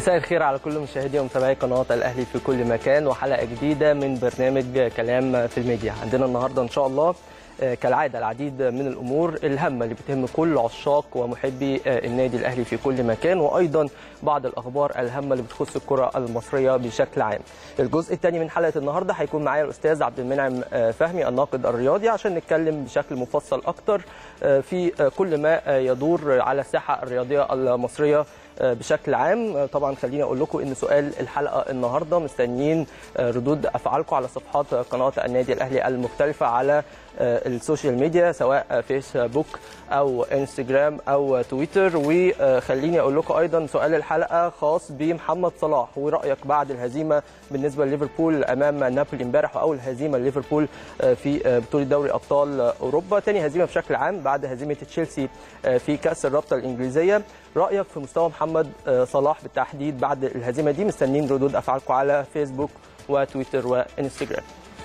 مساء الخير على كل مشاهدي ومتابعي قناه الاهلي في كل مكان وحلقه جديده من برنامج كلام في الميديا عندنا النهارده ان شاء الله كالعاده العديد من الامور الهامه اللي بتهم كل عشاق ومحبي النادي الاهلي في كل مكان وايضا بعض الاخبار الهامه اللي بتخص الكره المصريه بشكل عام. الجزء الثاني من حلقه النهارده هيكون معايا الاستاذ عبد المنعم فهمي الناقد الرياضي عشان نتكلم بشكل مفصل اكتر في كل ما يدور على الساحه الرياضيه المصريه بشكل عام طبعا خليني اقول لكم ان سؤال الحلقه النهارده مستنيين ردود افعالكم على صفحات قناه النادي الاهلي المختلفه على السوشيال ميديا سواء فيسبوك او انستجرام او تويتر وخليني اقول لكم ايضا سؤال الحلقه خاص بمحمد صلاح ورايك بعد الهزيمه بالنسبه لليفربول امام نابولي امبارح واول هزيمه لليفربول في بطوله دوري ابطال اوروبا ثاني هزيمه بشكل عام بعد هزيمه تشيلسي في كاس الرابطه الانجليزيه رايك في مستوى محمد صلاح بالتحديد بعد الهزيمه دي مستنيين ردود افعالكم على فيسبوك وتويتر وانستجرام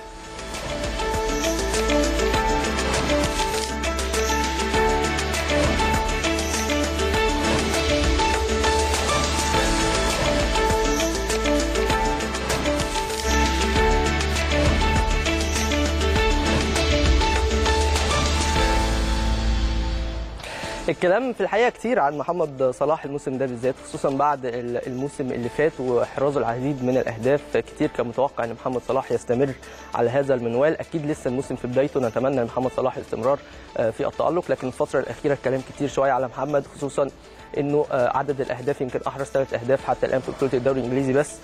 الكلام في الحقيقه كتير عن محمد صلاح الموسم ده بالذات خصوصا بعد الموسم اللي فات واحرازه العديد من الاهداف كتير كان متوقع ان محمد صلاح يستمر على هذا المنوال اكيد لسه الموسم في بدايته نتمنى ان محمد صلاح الاستمرار في التالق لكن الفتره الاخيره الكلام كتير شويه على محمد خصوصا انه عدد الاهداف يمكن احرز ثلاث اهداف حتى الان في بطوله الدوري الانجليزي بس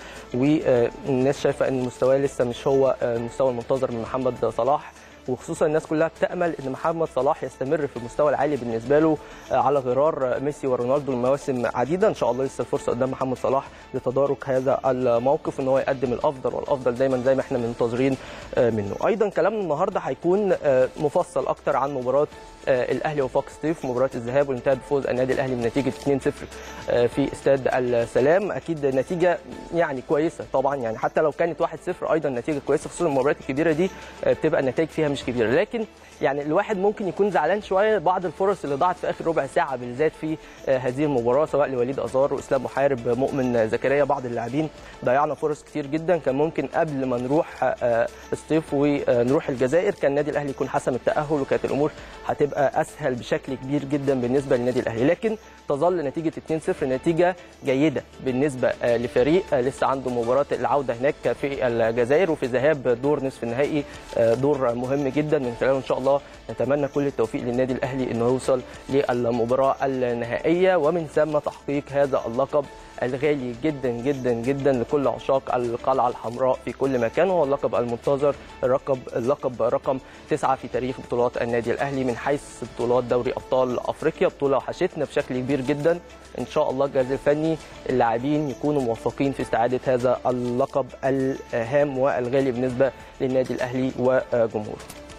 والناس شايفه ان مستواه لسه مش هو المستوى المنتظر من محمد صلاح وخصوصا الناس كلها بتامل ان محمد صلاح يستمر في المستوى العالي بالنسبه له على غرار ميسي ورونالدو المواسم عديده ان شاء الله لسه الفرصه قدام محمد صلاح لتدارك هذا الموقف ان هو يقدم الافضل والافضل دايما زي ما احنا منتظرين منه ايضا كلامنا النهارده هيكون مفصل اكتر عن مباراه الاهلي وفاق سطيف مباراه الذهاب واللي انتهت بفوز النادي الاهلي بنتيجه 2-0 في استاد السلام اكيد نتيجه يعني كويسه طبعا يعني حتى لو كانت 1-0 ايضا نتيجه كويسه خصوصا المباريات الكبيره دي بتبقى النتائج فيها مش كبيره لكن يعني الواحد ممكن يكون زعلان شويه بعض الفرص اللي ضاعت في اخر ربع ساعه بالذات في هذه المباراه سواء لوليد ازار واسلام محارب مؤمن زكريا بعض اللاعبين ضيعنا فرص كتير جدا كان ممكن قبل ما نروح الصيف ونروح الجزائر كان النادي الاهلي يكون حسم التاهل وكانت الامور هتبقى اسهل بشكل كبير جدا بالنسبه للنادي الاهلي لكن تظل نتيجه 2-0 نتيجه جيده بالنسبه لفريق لسه عنده مباراه العوده هناك في الجزائر وفي ذهاب دور نصف النهائي دور مهم جدا من خلاله ان شاء الله نتمنى كل التوفيق للنادي الاهلي انه يوصل للمباراه النهائيه ومن ثم تحقيق هذا اللقب الغالي جدا جدا جدا لكل عشاق القلعه الحمراء في كل مكان وهو اللقب المنتظر اللقب اللقب رقم تسعه في تاريخ بطولات النادي الاهلي من حيث بطولات دوري ابطال افريقيا بطوله وحشتنا بشكل كبير جدا ان شاء الله الجهاز الفني اللاعبين يكونوا موفقين في استعاده هذا اللقب الهام والغالي بالنسبه للنادي الاهلي وجمهوره.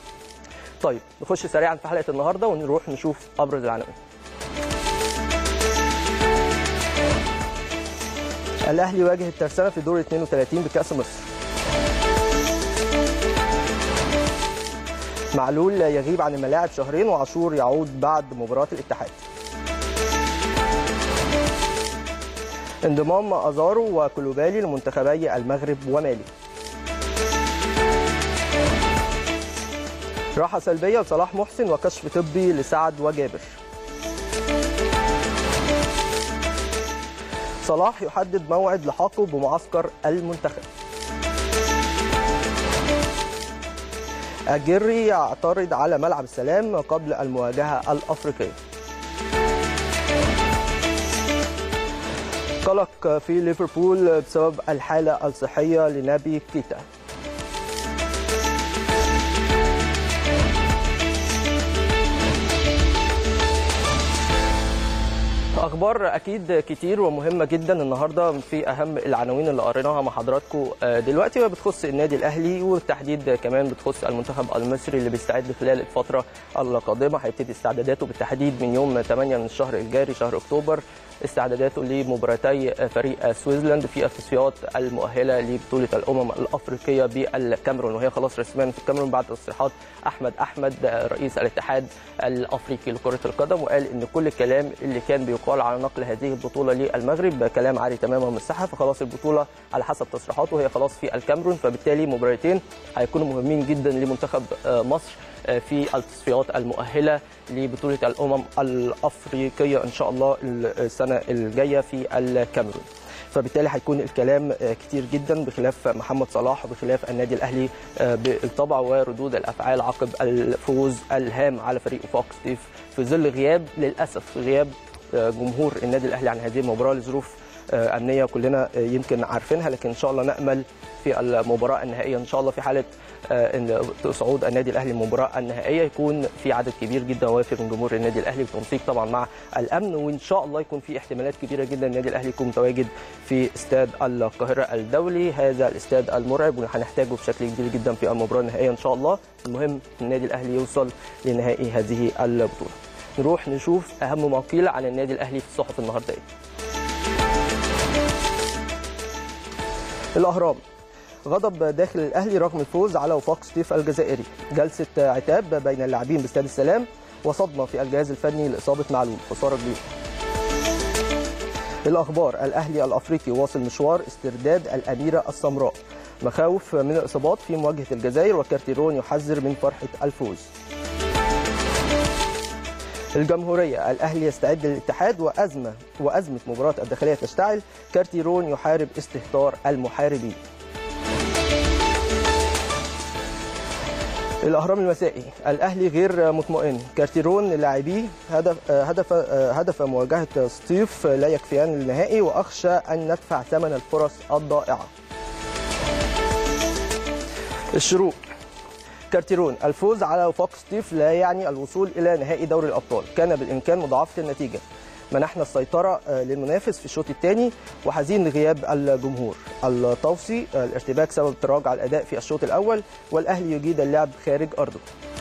طيب نخش سريعا في حلقه النهارده ونروح نشوف ابرز العناوين. الاهلي يواجه الترسانه في دور 32 بكاس مصر. معلول يغيب عن الملاعب شهرين وعاشور يعود بعد مباراه الاتحاد. انضمام ازارو وكلوبالي لمنتخبي المغرب ومالي. راحه سلبيه لصلاح محسن وكشف طبي لسعد وجابر. صلاح يحدد موعد لحاقه بمعسكر المنتخب أجري يعترض على ملعب السلام قبل المواجهة الأفريقية قلق في ليفربول بسبب الحالة الصحية لنبي كيتا اخبار اكيد كتير ومهمه جدا النهارده في اهم العناوين اللي قريناها مع حضراتكم دلوقتي وهي بتخص النادي الاهلي وبالتحديد كمان بتخص المنتخب المصري اللي بيستعد خلال الفتره القادمه هيبتدي استعداداته بالتحديد من يوم 8 من الشهر الجاري شهر اكتوبر استعداداته لمباراتي فريق سويسلاند في التصفيات المؤهله لبطوله الامم الافريقيه بالكاميرون وهي خلاص رسميا في الكاميرون بعد تصريحات احمد احمد رئيس الاتحاد الافريقي لكره القدم وقال ان كل الكلام اللي كان بيقال على نقل هذه البطوله للمغرب كلام عالي تماما من الصحه فخلاص البطوله على حسب تصريحاته هي خلاص في الكاميرون فبالتالي مباراتين هيكونوا مهمين جدا لمنتخب مصر في التصفيات المؤهله لبطوله الامم الافريقيه ان شاء الله السنه الجايه في الكاميرون فبالتالي هيكون الكلام كتير جدا بخلاف محمد صلاح وبخلاف النادي الاهلي بالطبع وردود الافعال عقب الفوز الهام على فريق وفاق ستيف في ظل غياب للاسف غياب جمهور النادي الاهلي عن هذه المباراه لظروف امنيه كلنا يمكن عارفينها لكن ان شاء الله نامل في المباراه النهائيه ان شاء الله في حاله صعود النادي الاهلي للمباراه النهائيه يكون في عدد كبير جدا وافر من جمهور النادي الاهلي بالتنسيق طبعا مع الامن وان شاء الله يكون في احتمالات كبيره جدا النادي الاهلي يكون متواجد في استاد القاهره الدولي هذا الاستاد المرعب وهنحتاجه بشكل كبير جدا في المباراه النهائيه ان شاء الله المهم النادي الاهلي يوصل لنهائي هذه البطوله نروح نشوف اهم ما قيل عن النادي الاهلي في الصحف النهارده الاهرام غضب داخل الاهلي رغم الفوز على وفاق ستيف الجزائري جلسه عتاب بين اللاعبين باستاد السلام وصدمه في الجهاز الفني لاصابه معلول خساره كبيره الاخبار الاهلي الافريقي واصل مشوار استرداد الاميره السمراء مخاوف من الاصابات في مواجهه الجزائر وكارتيرون يحذر من فرحه الفوز الجمهورية الأهلي يستعد للاتحاد وأزمة وأزمة مباراة الداخلية تشتعل كارتيرون يحارب استهتار المحاربين الأهرام المسائي الأهلي غير مطمئن كارتيرون لاعبيه هدف هدف هدف مواجهة سطيف لا يكفيان للنهائي وأخشى أن ندفع ثمن الفرص الضائعة الشروق كارتيرون الفوز على وفاق ستيف لا يعني الوصول الى نهائي دوري الابطال كان بالامكان مضاعفه النتيجه منحنا السيطرة للمنافس في الشوط الثاني وحزين لغياب الجمهور الطوسي الارتباك سبب تراجع الأداء في الشوط الأول والأهلي يجيد اللعب خارج أرضه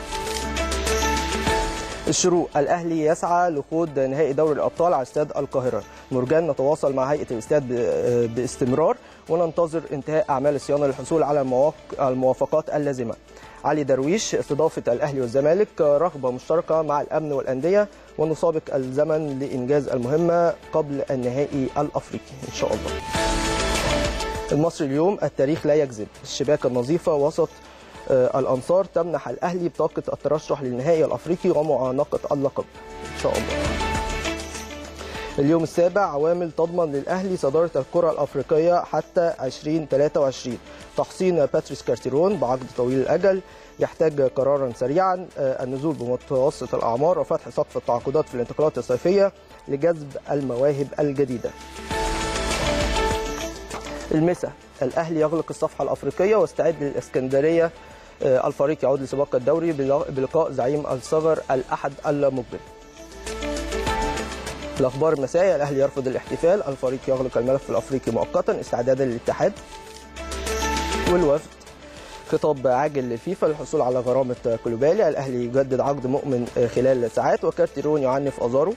الشروق الأهلي يسعى لخوض نهائي دوري الأبطال على استاد القاهرة مرجان نتواصل مع هيئة الاستاد باستمرار وننتظر انتهاء أعمال الصيانة للحصول على الموافقات اللازمة علي درويش استضافة الأهلي والزمالك رغبة مشتركة مع الأمن والأندية ونسابق الزمن لإنجاز المهمة قبل النهائي الأفريقي إن شاء الله المصري اليوم التاريخ لا يكذب الشباك النظيفة وسط الأنصار تمنح الأهلي بطاقة الترشح للنهائي الأفريقي ومعانقة اللقب إن شاء الله اليوم السابع عوامل تضمن للأهلي صدارة الكرة الأفريقية حتى 2023 تحصين باتريس كارتيرون بعقد طويل الأجل يحتاج قرارا سريعا النزول بمتوسط الأعمار وفتح سقف التعاقدات في الانتقالات الصيفية لجذب المواهب الجديدة المسا الأهلي يغلق الصفحة الأفريقية واستعد للإسكندرية الفريق يعود لسباق الدوري بلقاء زعيم الصغر الأحد المقبل الاخبار المسائيه الاهلي يرفض الاحتفال الفريق يغلق الملف الافريقي مؤقتا استعدادا للاتحاد والوفد خطاب عاجل للفيفا للحصول على غرامه كولوبالي الاهلي يجدد عقد مؤمن خلال ساعات وكارتيرون يعنف ازارو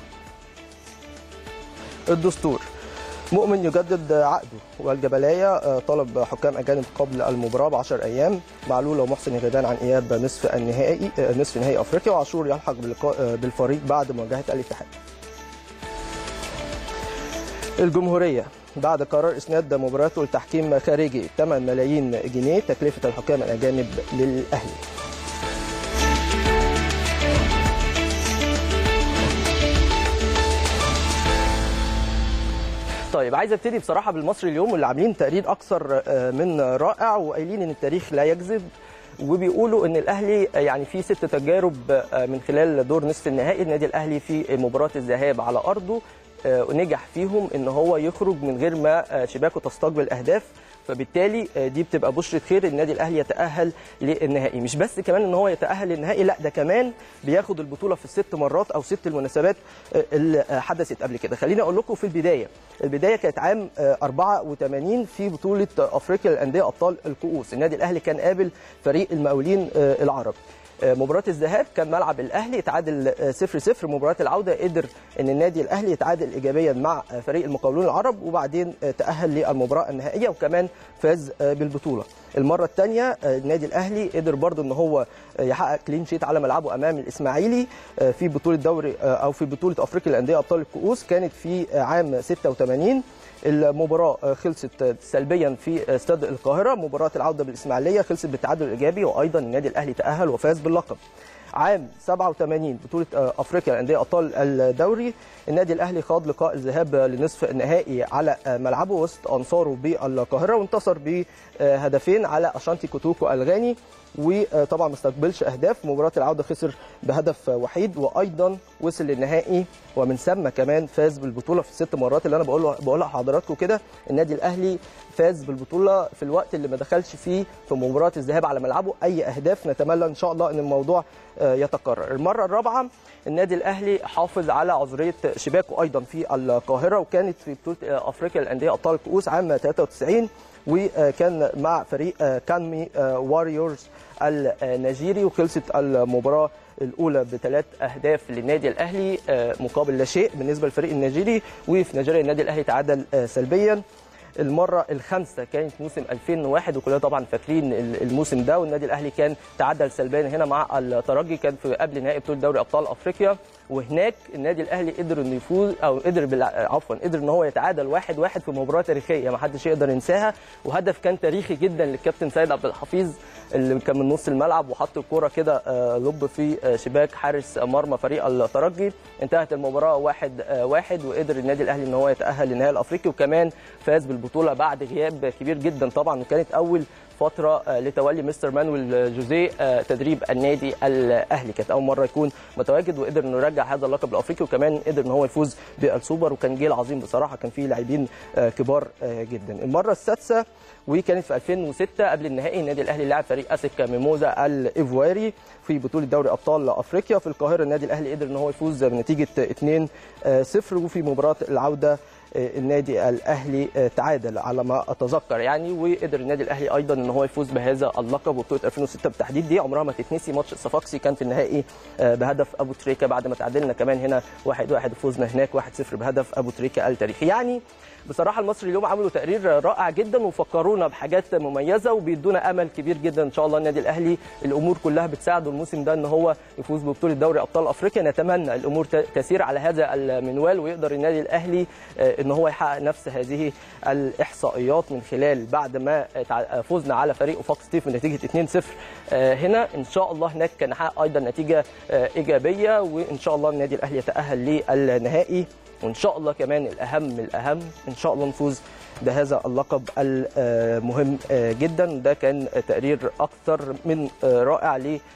الدستور مؤمن يجدد عقده والجبلايه طلب حكام اجانب قبل المباراه ب 10 ايام معلول ومحسن غيبان عن اياب نصف النهائي نصف نهائي افريقيا وعاشور يلحق بالفريق بعد مواجهه الاتحاد الجمهورية بعد قرار إسناد مباراته لتحكيم خارجي 8 ملايين جنيه تكلفة الحكام الأجانب للأهلي طيب عايز ابتدي بصراحه بالمصري اليوم واللي عاملين تقرير اكثر من رائع وقايلين ان التاريخ لا يكذب وبيقولوا ان الاهلي يعني في ست تجارب من خلال دور نصف النهائي النادي الاهلي في مباراه الذهاب على ارضه نجح فيهم ان هو يخرج من غير ما شباكه تستقبل اهداف فبالتالي دي بتبقى بشرة خير النادي الاهلي يتاهل للنهائي مش بس كمان ان هو يتاهل للنهائي لا ده كمان بياخد البطوله في الست مرات او ست المناسبات اللي حدثت قبل كده خليني اقول لكم في البدايه البدايه كانت عام 84 في بطوله افريقيا للانديه ابطال الكؤوس النادي الاهلي كان قابل فريق المقاولين العرب مباراه الذهاب كان ملعب الاهلي اتعادل 0 0 مباراه العوده قدر ان النادي الاهلي يتعادل ايجابيا مع فريق المقاولون العرب وبعدين تاهل للمباراه النهائيه وكمان فاز بالبطوله المره الثانيه النادي الاهلي قدر برضه ان هو يحقق كلين شيت على ملعبه امام الاسماعيلي في بطوله دوري او في بطوله افريقيا للانديه ابطال الكؤوس كانت في عام 86 المباراة خلصت سلبيا في استاد القاهرة مباراة العودة بالإسماعيلية خلصت بالتعادل الإيجابي وأيضا النادي الأهلي تأهل وفاز باللقب عام 87 بطولة أفريقيا لأندية أبطال الدوري النادي الأهلي خاض لقاء الذهاب لنصف النهائي على ملعبه وسط أنصاره بالقاهرة وانتصر بهدفين على أشانتي كوتوكو الغاني وطبعا ما استقبلش اهداف مباراه العوده خسر بهدف وحيد وايضا وصل للنهائي ومن ثم كمان فاز بالبطوله في الست مرات اللي انا بقول بقولها لحضراتكم كده النادي الاهلي فاز بالبطوله في الوقت اللي ما دخلش فيه في مباراه الذهاب على ملعبه اي اهداف نتمنى ان شاء الله ان الموضوع يتكرر المره الرابعه النادي الاهلي حافظ على عذريه شباكه ايضا في القاهره وكانت في بطوله افريقيا للانديه ابطال الكؤوس عام 93 وكان مع فريق كانمي واريورز النيجيري وخلصت المباراه الاولى بثلاث اهداف للنادي الاهلي مقابل لا شيء بالنسبه للفريق النيجيري وفي نيجيريا النادي الاهلي تعادل سلبيا المره الخامسه كانت موسم 2001 وكلنا طبعا فاكرين الموسم ده والنادي الاهلي كان تعادل سلبيا هنا مع الترجي كان في قبل نهائي بطوله دوري ابطال افريقيا وهناك النادي الاهلي قدر انه يفوز او قدر بالع... عفوا قدر ان هو يتعادل واحد واحد في مباراه تاريخيه ما حدش يقدر ينساها وهدف كان تاريخي جدا للكابتن سيد عبد الحفيظ اللي كان من نص الملعب وحط الكوره كده لب في شباك حارس مرمى فريق الترجي انتهت المباراه واحد واحد وقدر النادي الاهلي ان هو يتاهل للنهائي الافريقي وكمان فاز بالبطوله بعد غياب كبير جدا طبعا وكانت اول فتره لتولي مستر مانويل جوزيه تدريب النادي الاهلي كانت اول مره يكون متواجد وقدر انه يرجع هذا اللقب الافريقي وكمان قدر ان هو يفوز بالسوبر وكان جيل عظيم بصراحه كان فيه لاعبين كبار جدا المره السادسه وكانت في 2006 قبل النهائي النادي الاهلي لعب فريق اسك ميموزا الايفواري في بطوله دوري ابطال افريقيا في القاهره النادي الاهلي قدر ان هو يفوز بنتيجه 2-0 وفي مباراه العوده النادي الاهلي تعادل على ما اتذكر يعني وقدر النادي الاهلي ايضا ان هو يفوز بهذا اللقب وبطوله 2006 بالتحديد دي عمرها ما تتنسي ماتش الصفاقسي كان في النهائي بهدف ابو تريكه بعد ما تعادلنا كمان هنا 1 1 وفوزنا هناك 1-0 بهدف ابو تريكه التاريخي يعني بصراحه المصري اليوم عملوا تقرير رائع جدا وفكرونا بحاجات مميزه وبيدونا امل كبير جدا ان شاء الله النادي الاهلي الامور كلها بتساعده الموسم ده ان هو يفوز ببطوله دوري ابطال افريقيا نتمنى الامور تسير على هذا المنوال ويقدر النادي الاهلي ان هو يحقق نفس هذه الاحصائيات من خلال بعد ما فزنا على فريق وفاق ستيف بنتيجه 2-0 هنا ان شاء الله هناك نحقق ايضا نتيجه ايجابيه وان شاء الله النادي الاهلي يتاهل للنهائي وان شاء الله كمان الاهم الاهم ان شاء الله نفوز بهذا اللقب المهم جدا ده كان تقرير اكثر من رائع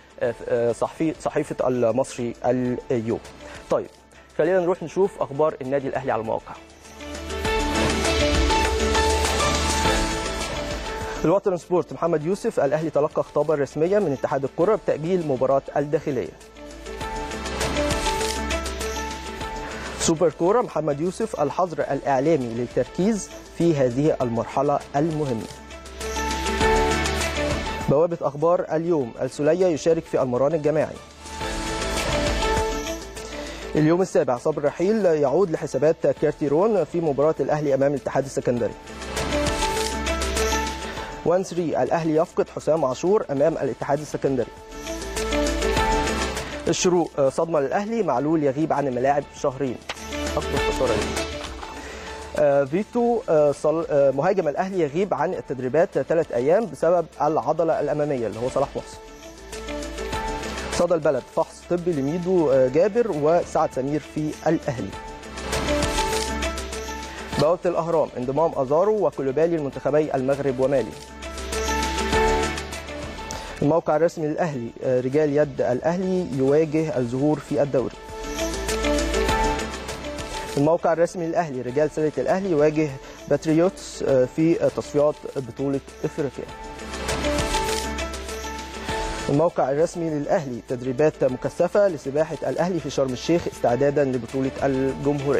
لصحفي صحيفه المصري اليوم طيب خلينا نروح نشوف اخبار النادي الاهلي على المواقع الوطن سبورت محمد يوسف الاهلي تلقى خطابا رسميا من اتحاد الكره بتاجيل مباراه الداخليه سوبر كوره محمد يوسف الحظر الاعلامي للتركيز في هذه المرحله المهمه بوابه اخبار اليوم السليه يشارك في المران الجماعي اليوم السابع صبر رحيل يعود لحسابات كارتيرون في مباراه الاهلي امام الاتحاد السكندري 1 3 الاهلي يفقد حسام عاشور امام الاتحاد السكندري الشروق صدمه للاهلي معلول يغيب عن الملاعب شهرين اكبر خساره ليه فيتو مهاجم الاهلي يغيب عن التدريبات ثلاث ايام بسبب العضله الاماميه اللي هو صلاح محسن صدى البلد فحص طبي لميدو جابر وسعد سمير في الاهلي بوابه الاهرام انضمام ازارو وكولوبالي لمنتخبي المغرب ومالي الموقع الرسمي للاهلي رجال يد الاهلي يواجه الظهور في الدوري الموقع الرسمي للاهلي رجال سله الاهلي يواجه باتريوتس في تصفيات بطوله افريقيا الموقع الرسمي للاهلي تدريبات مكثفه لسباحه الاهلي في شرم الشيخ استعدادا لبطوله الجمهوريه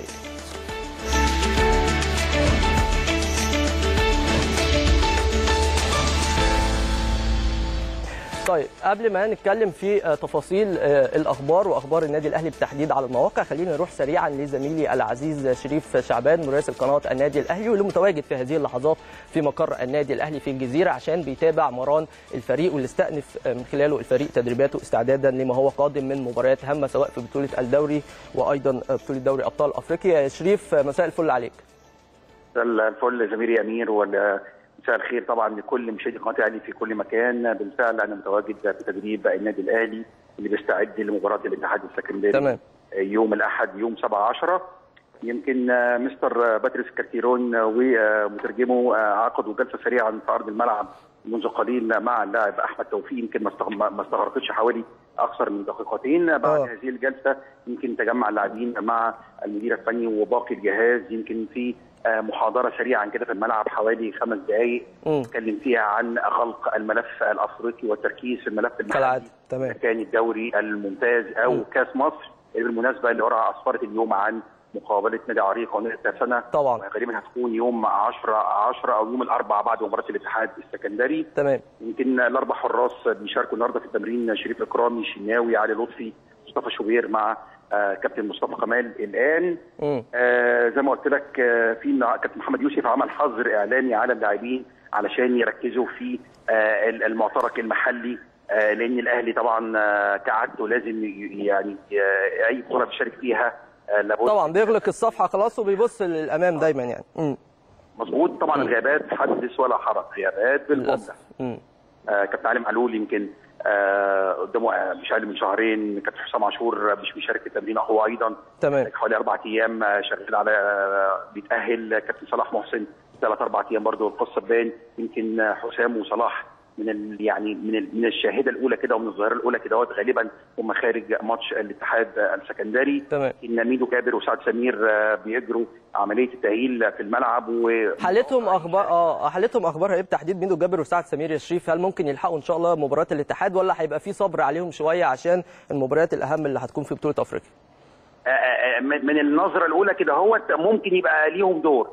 طيب قبل ما نتكلم في تفاصيل الاخبار واخبار النادي الاهلي بالتحديد على المواقع خلينا نروح سريعا لزميلي العزيز شريف شعبان مراسل قناه النادي الاهلي واللي متواجد في هذه اللحظات في مقر النادي الاهلي في الجزيره عشان بيتابع مران الفريق واللي استأنف من خلاله الفريق تدريباته استعدادا لما هو قادم من مباريات هامه سواء في بطوله الدوري وايضا بطوله دوري ابطال افريقيا يا شريف مساء الفل عليك مساء الفل زميلي امير ولا مساء الخير طبعا لكل مشاهدي قناه الاهلي في كل مكان بالفعل انا متواجد في تدريب النادي الاهلي اللي بيستعد لمباراه الاتحاد السكندري تمام يوم الاحد يوم 7 10 يمكن مستر باتريس كارتيرون ومترجمه عقدوا جلسه سريعه في ارض الملعب منذ قليل مع اللاعب احمد توفيق يمكن ما استغرقتش حوالي اكثر من دقيقتين بعد آه. هذه الجلسه يمكن تجمع اللاعبين مع المدير الفني وباقي الجهاز يمكن في محاضره سريعا كده في الملعب حوالي خمس دقائق مم. اتكلم فيها عن غلق الملف الافريقي والتركيز في الملف المحلي كالعاده تمام كان الدوري الممتاز او مم. كاس مصر اللي بالمناسبه اللي قرعه اسفرت اليوم عن مقابله نادي عريق ونادي الترسانه طبعا غالبا هتكون يوم 10 10 او يوم الاربعاء بعد مباراه الاتحاد السكندري تمام يمكن الاربع حراس بيشاركوا النهارده في التمرين شريف اكرامي شناوي علي لطفي مصطفى شوبير مع آه كابتن مصطفى كمال الان مم. آه زي ما قلت لك آه في النا- كابتن محمد يوسف عمل حظر اعلامي على اللاعبين علشان يركزوا في آه المعترك المحلي آه لان الاهلي طبعا آه كعادته لازم ي- يعني آه اي بطوله بيشارك فيها آه لابد طبعا بيغلق الصفحه خلاص وبيبص للامام دايما يعني مم. مظبوط طبعا الغيابات حدث ولا حرج غيابات بالجمله للاسف مم. آه كابتن علي معلول يمكن آه قدامه آه، مش اقل من شهرين كابتن حسام عاشور آه، مش بيشارك في التمرين هو ايضا تمام حوالي اربع ايام آه، شغال على آه، بيتاهل كابتن صلاح محسن ثلاث اربع ايام برضه القصه تبان يمكن آه، حسام وصلاح من ال يعني من ال من الشاهده الاولى كده ومن الظاهره الاولى كده وقت غالبا هم خارج ماتش الاتحاد آه، السكندري تمام ان ميدو كابر وسعد سمير آه، بيجروا عمليه التاهيل في الملعب و حالتهم اخبار اه حالتهم اخبارها ايه بتحديد ميدو جابر وسعد سمير يا شريف هل ممكن يلحقوا ان شاء الله مباراه الاتحاد ولا هيبقى في صبر عليهم شويه عشان المباريات الاهم اللي هتكون في بطوله افريقيا آه، آه، من من النظره الاولى كده هو ممكن يبقى ليهم دور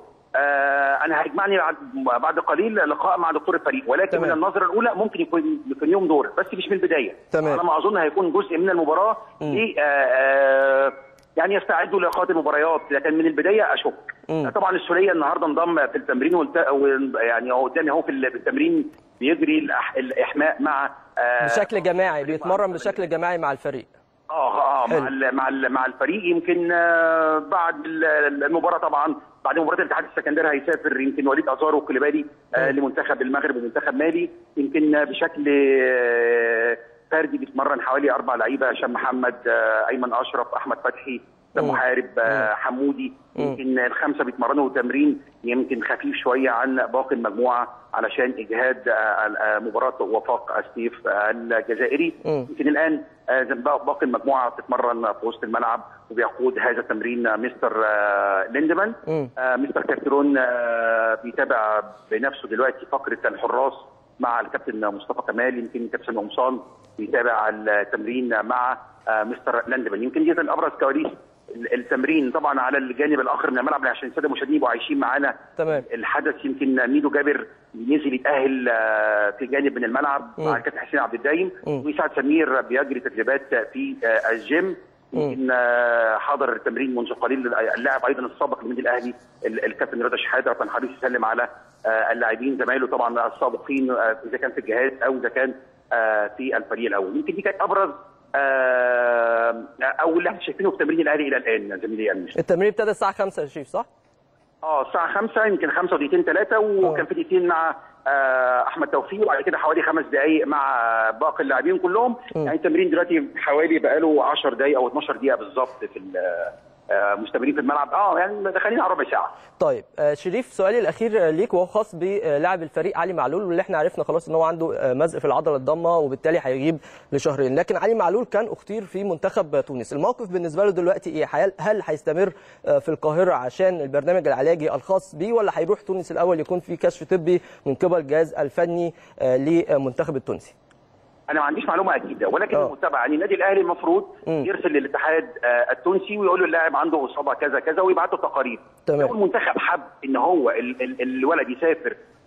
آه، انا هيجمعني بعد بعد قليل لقاء مع دكتور الفريق ولكن تمام. من النظره الاولى ممكن يكون يكون ليهم دور بس مش من البدايه تمام. على ما اظن هيكون جزء من المباراه مم. ل- آه، آه، يعني يستعدوا لقاءات المباريات لكن من البدايه اشك مم. طبعا السوليه النهارده انضم في التمرين والت... وال- يعني هو قدامي اهو في ال- في التمرين بيجري الأح... الاحماء مع آه، بشكل جماعي بيتمرن بشكل جماعي مع الفريق اه اه حلو. مع ال مع ال مع الفريق يمكن آه، بعد ال- المباراه طبعا بعد مباراه الاتحاد السكندري هيسافر يمكن وليد ازارو وكليبالي آه، مم. لمنتخب المغرب ومنتخب مالي يمكن آه، بشكل آه، فردي بيتمرن حوالي اربع لعيبه هشام محمد آه، ايمن اشرف احمد فتحي مم. محارب آه، حمودي مم. يمكن الخمسه بيتمرنوا تمرين يمكن خفيف شويه عن باقي المجموعه علشان اجهاد آه، آه، مباراه وفاق ستيف آه، الجزائري مم. يمكن الان آه، زي ما باقي المجموعه بتتمرن في وسط الملعب وبيقود هذا التمرين آه، مستر آه، ليندمان مم. آه، مستر كارتيرون آه، بيتابع بنفسه دلوقتي فقره الحراس مع الكابتن مصطفى كمال يمكن كابتن قمصان بيتابع التمرين مع آه، مستر لاندمان يمكن دي كان ابرز كواليس التمرين طبعا على الجانب الاخر من الملعب عشان الساده المشاهدين يبقوا عايشين معانا تمام الحدث يمكن ميدو جابر نزل يتاهل آه، في جانب من الملعب مم. مع الكابتن حسين عبد الدايم مم. وسعد سمير بيجري تدريبات في آه، الجيم مم. يمكن آه، حضر التمرين منذ قليل اللاعب ايضا السابق للنادي الاهلي ال- الكابتن رضا شحاده كان حريص يسلم على آه، اللاعبين زمايله طبعا السابقين آه، اذا كان في الجهاز او اذا كان آه، في الفريق الاول يمكن دي كانت ابرز آه، او اللي احنا شايفينه في تمرين الاهلي الى الان زميلي امير التمرين ابتدى الساعه 5 يا شريف صح اه الساعة 5 يمكن 5 ودقيقتين ثلاثة وكان في دقيقتين مع آه، أحمد توفيق وبعد كده حوالي خمس دقايق مع باقي اللاعبين كلهم مم. يعني التمرين دلوقتي حوالي بقاله 10 دقايق أو 12 دقيقة بالظبط في ال- آه، مستمرين في الملعب اه يعني داخلين على ربع ساعة طيب آه، شريف سؤالي الاخير ليك وهو خاص بلاعب الفريق علي معلول واللي احنا عرفنا خلاص ان هو عنده آه، مزق في العضله الضامه وبالتالي هيغيب لشهرين لكن علي معلول كان اختير في منتخب تونس الموقف بالنسبه له دلوقتي ايه هل- هل هيستمر آه، في القاهره عشان البرنامج العلاجي الخاص بيه ولا هيروح تونس الاول يكون في كشف طبي من قبل الجهاز الفني آه، للمنتخب التونسي انا ما عنديش معلومه اكيده ولكن آه. المتابعه يعني النادي الاهلي المفروض مم. يرسل للاتحاد آه، التونسي ويقول له اللاعب عنده اصابه كذا كذا ويبعت له تقارير تمام. لو المنتخب حب ان هو ال- ال- الولد يسافر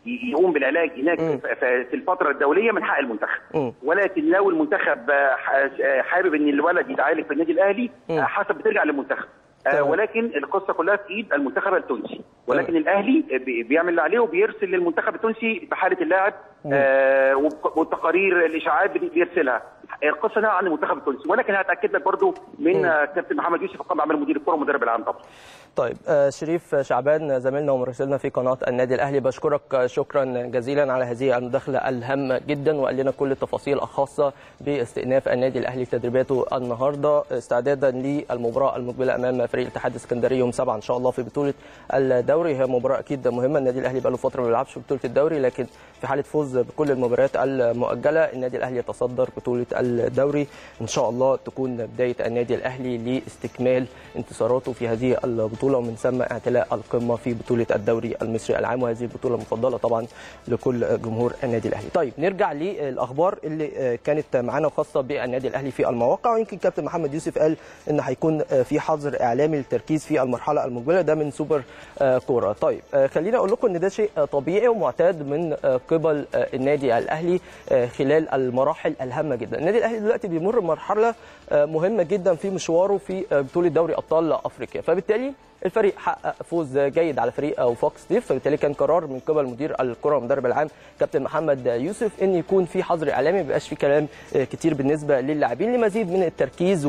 ي- يقوم بالعلاج هناك مم. ف- ف- في الفتره الدوليه من حق المنتخب مم. ولكن لو المنتخب آه، ح- آه، حابب ان الولد يتعالج في النادي الاهلي مم. آه، حسب بترجع للمنتخب آه، تمام. ولكن القصه كلها في ايد المنتخب التونسي ولكن الاهلي بي- بيعمل اللي عليه وبيرسل للمنتخب التونسي بحاله اللاعب آه، وب- والتقارير الاشاعات بي- بيرسلها القصه نوعا عن المنتخب التونسي ولكن هتاكد لك برضو من آه، كابتن محمد يوسف القائم عمل مدير الكره ومدرب العام طبعا طيب آه، شريف شعبان زميلنا ومراسلنا في قناه النادي الاهلي بشكرك آه، شكرا جزيلا على هذه المداخله الهامه جدا وقال لنا كل التفاصيل الخاصه باستئناف النادي الاهلي تدريباته النهارده استعدادا للمباراه المقبله امام فريق الاتحاد الاسكندري يوم 7 ان شاء الله في بطوله الدوري هي مباراه اكيد مهمه النادي الاهلي بقى له فتره ما بيلعبش بطوله الدوري لكن في حاله فوز بكل المباريات المؤجله النادي الاهلي يتصدر بطوله الدوري ان شاء الله تكون بدايه النادي الاهلي لاستكمال انتصاراته في هذه البطوله ومن ثم اعتلاء القمه في بطوله الدوري المصري العام وهذه البطوله المفضله طبعا لكل جمهور النادي الاهلي. طيب نرجع للاخبار اللي كانت معانا خاصه بالنادي الاهلي في المواقع ويمكن كابتن محمد يوسف قال ان هيكون في حظر اعلامي للتركيز في المرحله المقبله ده من سوبر كوره. طيب خليني اقول لكم ان ده شيء طبيعي ومعتاد من قبل النادي الاهلي خلال المراحل الهامه جدا. النادي الاهلي دلوقتي بيمر بمرحله مهمه جدا في مشواره في بطوله دوري ابطال افريقيا فبالتالي الفريق حقق فوز جيد على فريق وفوكس ستيف فبالتالي كان قرار من قبل مدير الكره والمدرب العام كابتن محمد يوسف ان يكون في حظر اعلامي ما يبقاش في كلام كتير بالنسبه للاعبين لمزيد من التركيز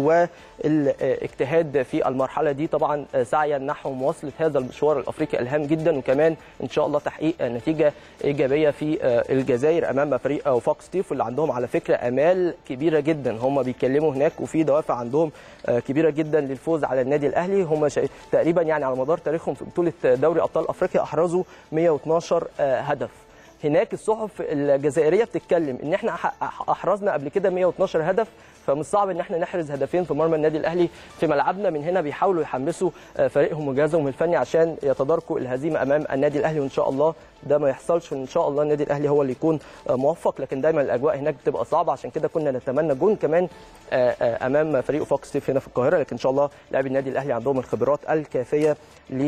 والاجتهاد في المرحله دي طبعا سعيا نحو مواصله هذا المشوار الافريقي الهام جدا وكمان ان شاء الله تحقيق نتيجه ايجابيه في الجزائر امام فريق وفوكس ستيف واللي عندهم على فكره امال كبيره جدا هم بيتكلموا هناك وفي دوافع عندهم كبيره جدا للفوز على النادي الاهلي هم تقريبا يعني على مدار تاريخهم في بطوله دوري ابطال افريقيا احرزوا 112 هدف هناك الصحف الجزائريه بتتكلم ان احنا احرزنا قبل كده 112 هدف فمش صعب ان احنا نحرز هدفين في مرمى النادي الاهلي في ملعبنا من هنا بيحاولوا يحمسوا فريقهم وجهازهم الفني عشان يتداركوا الهزيمه امام النادي الاهلي وان شاء الله ده ما يحصلش وان شاء الله النادي الاهلي هو اللي يكون موفق لكن دايما الاجواء هناك بتبقى صعبه عشان كده كنا نتمنى جون كمان امام فريق فوكس ستيف هنا في القاهره لكن ان شاء الله لاعبي النادي الاهلي عندهم الخبرات الكافيه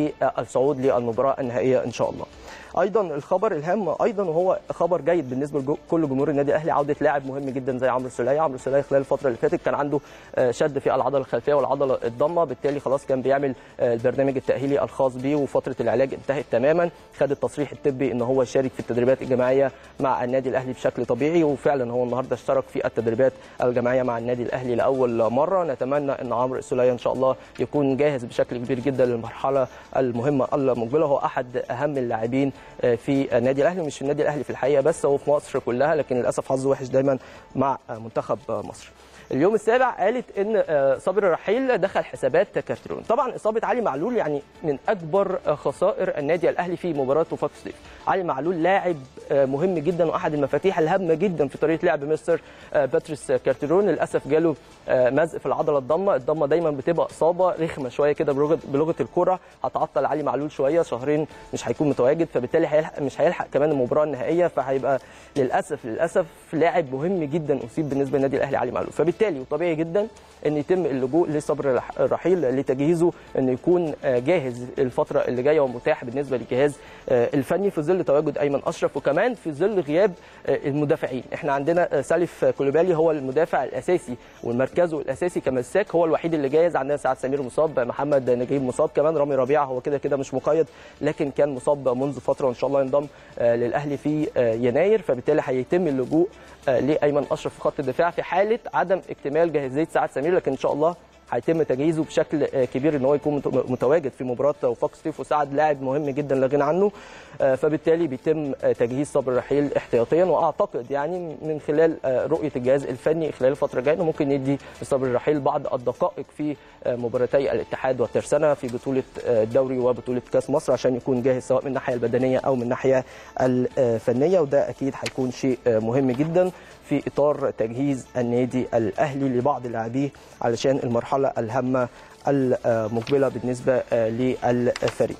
للصعود للمباراه النهائيه ان شاء الله. ايضا الخبر الهام ايضا وهو خبر جيد بالنسبه لكل جمهور النادي الاهلي عوده لاعب مهم جدا زي عمرو السوليه، عمرو السوليه خلال الفتره اللي فاتت كان عنده شد في العضله الخلفيه والعضله الضمه بالتالي خلاص كان بيعمل البرنامج التاهيلي الخاص بيه وفتره العلاج انتهت تماما، خد التصريح الطبي ان هو يشارك في التدريبات الجماعيه مع النادي الاهلي بشكل طبيعي وفعلا هو النهارده اشترك في التدريبات الجماعيه مع النادي الاهلي لاول مره، نتمنى ان عمرو السوليه ان شاء الله يكون جاهز بشكل كبير جدا للمرحله المهمه المقبله هو احد اهم اللاعبين في النادي الاهلي مش النادي الاهلي في الحقيقه بس هو في مصر كلها لكن للاسف حظه وحش دايما مع منتخب مصر اليوم السابع قالت ان صابر الرحيل دخل حسابات كارترون طبعا اصابه علي معلول يعني من اكبر خسائر النادي الاهلي في مباراه وفاق ستيف علي معلول لاعب مهم جدا واحد المفاتيح الهامه جدا في طريقه لعب مستر باتريس كارترون للاسف جاله مزق في العضله الضمه الضمه دايما بتبقى اصابه رخمه شويه كده بلغه بلغه الكره هتعطل علي معلول شويه شهرين مش هيكون متواجد فبالتالي هيلحق مش هيلحق كمان المباراه النهائيه فهيبقى للاسف للاسف لاعب مهم جدا اصيب بالنسبه للنادي الاهلي علي معلول فبالتالي وطبيعي جدا ان يتم اللجوء لصبر الرحيل لتجهيزه انه يكون جاهز الفتره اللي جايه ومتاح بالنسبه للجهاز الفني في ظل تواجد ايمن اشرف وكمان في ظل غياب المدافعين احنا عندنا سالف كولوبالي هو المدافع الاساسي ومركزه الاساسي كمساك هو الوحيد اللي جاهز عندنا سعد سمير مصاب محمد نجيب مصاب كمان رامي ربيعه هو كده كده مش مقيد لكن كان مصاب منذ فتره وان شاء الله ينضم للاهلي في يناير فبالتالي هيتم اللجوء لايمن اشرف في خط الدفاع في حاله عدم اكتمال جاهزيه سعد سمير لكن ان شاء الله هيتم تجهيزه بشكل كبير ان هو يكون متواجد في مباراه وفاق ستيف وسعد لاعب مهم جدا لا غنى عنه فبالتالي بيتم تجهيز صبر الرحيل احتياطيا واعتقد يعني من خلال رؤيه الجهاز الفني خلال الفتره الجايه ممكن يدي صبر الرحيل بعض الدقائق في مباراتي الاتحاد والترسانه في بطوله الدوري وبطوله كاس مصر عشان يكون جاهز سواء من الناحيه البدنيه او من الناحيه الفنيه وده اكيد هيكون شيء مهم جدا في اطار تجهيز النادي الاهلي لبعض لاعبيه علشان المرحله الهامه المقبله بالنسبه للفريق.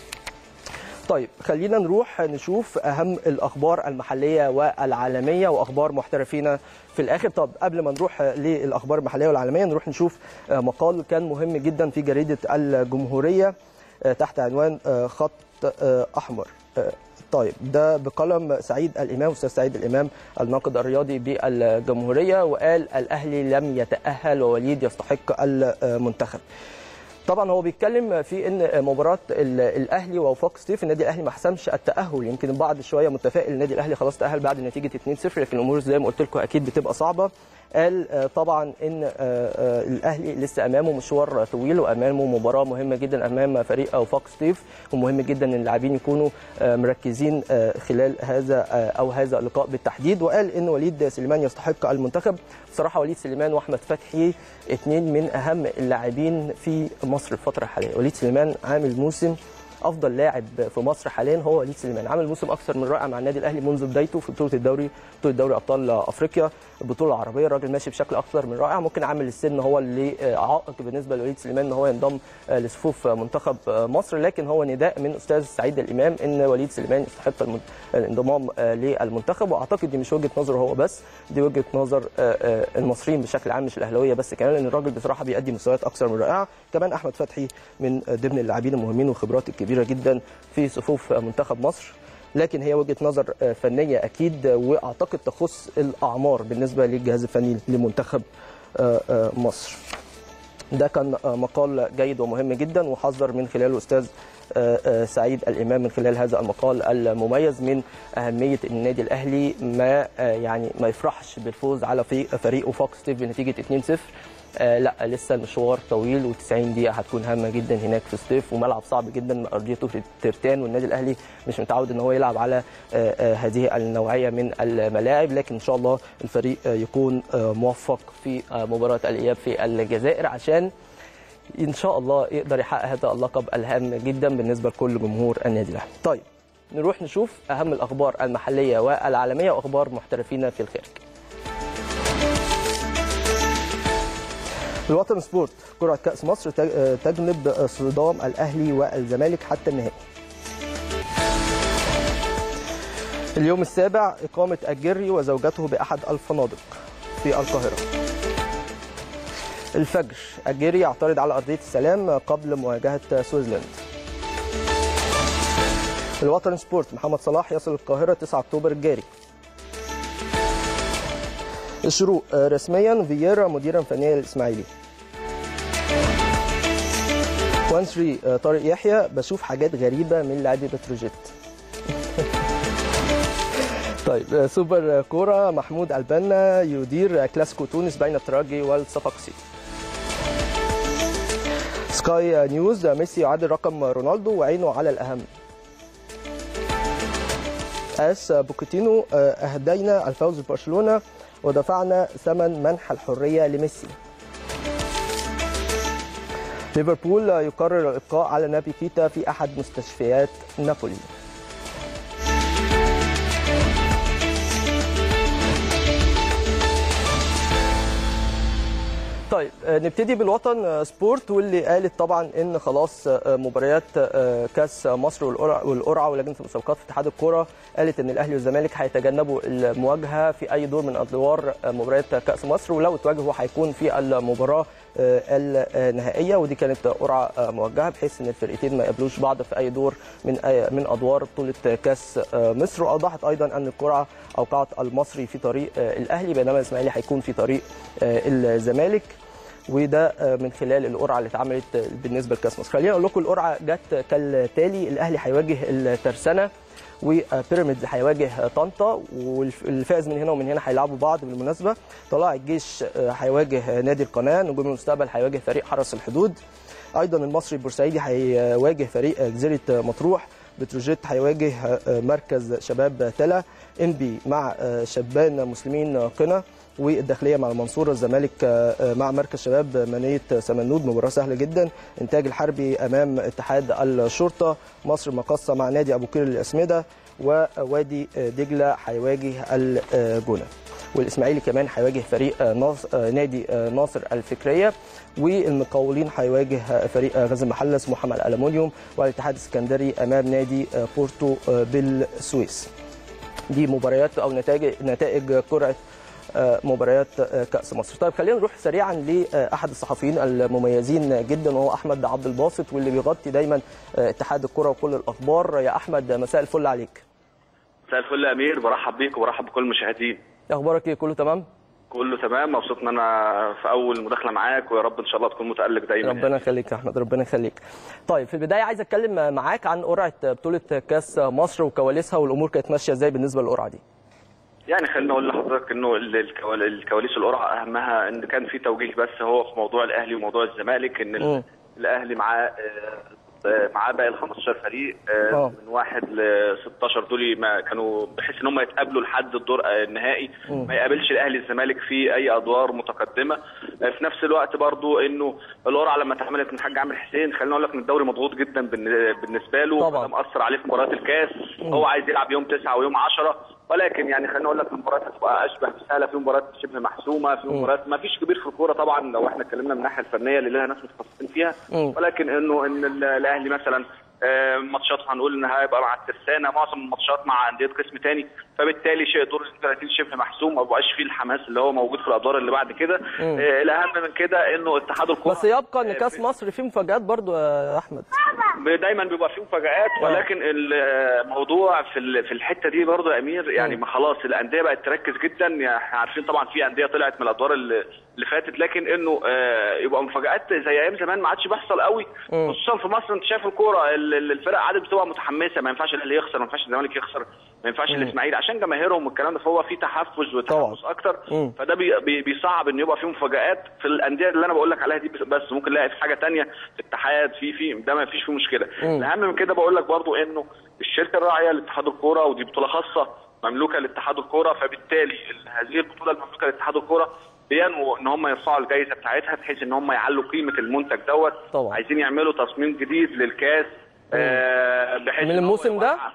طيب خلينا نروح نشوف اهم الاخبار المحليه والعالميه واخبار محترفين في الاخر طب قبل ما نروح للاخبار المحليه والعالميه نروح نشوف مقال كان مهم جدا في جريده الجمهوريه تحت عنوان خط احمر طيب ده بقلم سعيد الامام استاذ سعيد الامام الناقد الرياضي بالجمهوريه وقال الاهلي لم يتاهل ووليد يستحق المنتخب طبعا هو بيتكلم في ان مباراه الاهلي ووفاق سطيف النادي الاهلي ما حسمش التاهل يمكن البعض شويه متفائل النادي الاهلي خلاص تاهل بعد نتيجه 2-0 لكن الامور زي ما قلت لكم اكيد بتبقى صعبه قال طبعا ان الاهلي لسه امامه مشوار طويل وامامه مباراه مهمه جدا امام فريق وفاق سطيف ومهم جدا ان اللاعبين يكونوا مركزين خلال هذا او هذا اللقاء بالتحديد وقال ان وليد سليمان يستحق المنتخب بصراحه وليد سليمان واحمد فتحي اثنين من اهم اللاعبين في مصر الفتره الحاليه وليد سليمان عامل موسم افضل لاعب في مصر حاليا هو وليد سليمان عامل موسم اكثر من رائع مع النادي الاهلي منذ بدايته في بطوله الدوري بطوله دوري ابطال افريقيا البطوله العربيه الراجل ماشي بشكل اكثر من رائع ممكن عامل السن هو اللي عائق بالنسبه لوليد سليمان ان هو ينضم لصفوف منتخب مصر لكن هو نداء من استاذ سعيد الامام ان وليد سليمان يستحق الانضمام للمنتخب واعتقد دي مش وجهه نظره هو بس دي وجهه نظر المصريين بشكل عام مش الاهلاويه بس كمان لان الراجل بصراحه بيقدم مستويات اكثر من رائعه كمان احمد فتحي من ضمن اللاعبين المهمين والخبرات الكبيره جدا في صفوف منتخب مصر لكن هي وجهه نظر فنيه اكيد واعتقد تخص الاعمار بالنسبه للجهاز الفني لمنتخب مصر. ده كان مقال جيد ومهم جدا وحذر من خلاله استاذ سعيد الامام من خلال هذا المقال المميز من اهميه ان النادي الاهلي ما يعني ما يفرحش بالفوز على فريق وفاق ستيف بنتيجه 2-0 آه لا لسه المشوار طويل و90 دقيقه هتكون هامه جدا هناك في ستيف وملعب صعب جدا ارضيته في ترتان والنادي الاهلي مش متعود ان هو يلعب على آه آه هذه النوعيه من الملاعب لكن ان شاء الله الفريق يكون موفق في مباراه الاياب في الجزائر عشان ان شاء الله يقدر يحقق هذا اللقب الهام جدا بالنسبه لكل جمهور النادي الاهلي. طيب نروح نشوف اهم الاخبار المحليه والعالميه واخبار محترفين في الخارج. الوطن سبورت كرة كأس مصر تجنب صدام الأهلي والزمالك حتى النهائي اليوم السابع إقامة الجري وزوجته بأحد الفنادق في القاهرة الفجر الجري يعترض على أرضية السلام قبل مواجهة سويسلاند الوطن سبورت محمد صلاح يصل القاهرة 9 أكتوبر الجاري الشروق رسميا فييرا مديرا فنيا للاسماعيلي 1 3 طارق يحيى بشوف حاجات غريبه من لاعبي بتروجيت طيب سوبر كوره محمود البنا يدير كلاسيكو تونس بين الترجي والصفاقسي سكاي نيوز ميسي يعادل رقم رونالدو وعينه على الاهم اس بوكيتينو اهدينا الفوز ببرشلونه ودفعنا ثمن منح الحريه لميسي ليفربول يقرر الابقاء على نابي كيتا في احد مستشفيات نابولي طيب نبتدي بالوطن سبورت واللي قالت طبعا ان خلاص مباريات كاس مصر والقرعه ولجنه المسابقات في اتحاد الكوره قالت ان الاهلي والزمالك هيتجنبوا المواجهه في اي دور من ادوار مباريات كاس مصر ولو اتواجهوا هيكون في المباراه النهائيه ودي كانت قرعه موجهه بحيث ان الفرقتين ما يقابلوش بعض في اي دور من أي من ادوار بطوله كاس مصر واوضحت ايضا ان القرعه اوقعت المصري في طريق الاهلي بينما الاسماعيلي هيكون في طريق الزمالك وده من خلال القرعه اللي اتعملت بالنسبه لكاس مصر خلينا اقول لكم القرعه جت كالتالي الاهلي هيواجه الترسانه وبيراميدز هيواجه طنطا والفائز من هنا ومن هنا هيلعبوا بعض بالمناسبه طلائع الجيش هيواجه نادي القناه نجوم المستقبل هيواجه فريق حرس الحدود ايضا المصري البورسعيدي هيواجه فريق جزيره مطروح بتروجيت هيواجه مركز شباب تلا انبي مع شبان مسلمين قنا والداخليه مع المنصوره الزمالك مع مركز شباب منيه سمنود مباراه سهله جدا انتاج الحربي امام اتحاد الشرطه مصر مقصه مع نادي ابو قير الاسمده ووادي دجله هيواجه الجونه والاسماعيلي كمان هيواجه فريق ناص... نادي ناصر الفكريه والمقاولين هيواجه فريق غزل المحله اسمه محمد الالومنيوم والاتحاد السكندري امام نادي بورتو بالسويس دي مباريات او نتائج نتائج قرعه مباريات كاس مصر طيب خلينا نروح سريعا لاحد الصحفيين المميزين جدا وهو احمد عبد الباسط واللي بيغطي دايما اتحاد الكره وكل الاخبار يا احمد مساء الفل عليك مساء الفل يا امير برحب بيك وبرحب بكل المشاهدين اخبارك ايه كله تمام كله تمام مبسوط ان انا في اول مداخله معاك ويا رب ان شاء الله تكون متالق دايما ربنا يخليك يا احمد ربنا يخليك طيب في البدايه عايز اتكلم معاك عن قرعه بطوله كاس مصر وكواليسها والامور كانت ماشيه ازاي بالنسبه للقرعه دي يعني خليني اقول لحضرتك انه ال- الكوال- الكواليس القرعه اهمها ان كان في توجيه بس هو في موضوع الاهلي وموضوع الزمالك ان ال- مم. الاهلي معاه آه، آه، معاه باقي ال 15 فريق آه، آه. من واحد ل 16 دول ما كانوا بحيث ان هم يتقابلوا لحد الدور آه، النهائي ما يقابلش الاهلي الزمالك في اي ادوار متقدمه آه، في نفس الوقت برضو انه القرعه لما اتعملت من الحاج عامر حسين خليني اقول لك ان الدوري مضغوط جدا بالن- بالنسبه له طبعاً. فده مأثر عليه في مباراه الكاس هو عايز يلعب يوم 9 ويوم 10 ولكن يعني خليني اقول لك المباريات هتبقى اشبه بسهله في مباريات شبه محسومه في مباريات ما فيش كبير في الكوره طبعا لو احنا اتكلمنا من الناحيه الفنيه اللي لها ناس متخصصين فيها مم. ولكن انه ان ال- الاهلي مثلا آه، ماتشات هنقول ان هيبقى مع الترسانه معظم الماتشات مع انديه قسم تاني فبالتالي شيء دور ال 30 شبه محسوم ما بقاش فيه الحماس اللي هو موجود في الادوار اللي بعد كده آه، الاهم من كده انه اتحاد الكوره بس يبقى ان كاس مصر فيه مفاجات برضو يا احمد دايما بيبقى فيه مفاجآت ولكن الموضوع في ال- في الحته دي برضه يا امير يعني ما خلاص الانديه بقت تركز جدا يعني احنا عارفين طبعا في انديه طلعت من الادوار اللي اللي فاتت لكن انه آه، يبقى مفاجآت زي ايام زمان ما عادش بيحصل قوي مم. خصوصا في مصر انت شايف الكوره ال- ال- الفرق عادة بتبقى متحمسه ما ينفعش الاهلي يخسر ما ينفعش الزمالك يخسر ما ينفعش الاسماعيلي عشان جماهيرهم والكلام ده فهو في تحفز وتحمس اكتر مم. فده بي بي بيصعب ان يبقى في مفاجآت في الانديه اللي انا بقول لك عليها دي بس- بس ممكن نلاقي في حاجه تانية في اتحاد في في ده ما فيش فيه مشكله مم. الاهم من كده بقول لك برضو انه الشركه الراعيه لاتحاد الكوره ودي بطوله خاصه مملوكه لاتحاد الكوره فبالتالي ال- هذه البطوله المملوكه لاتحاد الكوره بينووا ان هم يرفعوا الجائزه بتاعتها بحيث ان هم يعلوا قيمه المنتج دوت طبعا. عايزين يعملوا تصميم جديد للكاس آه بحيث من إن هو الموسم ده؟ يوقع-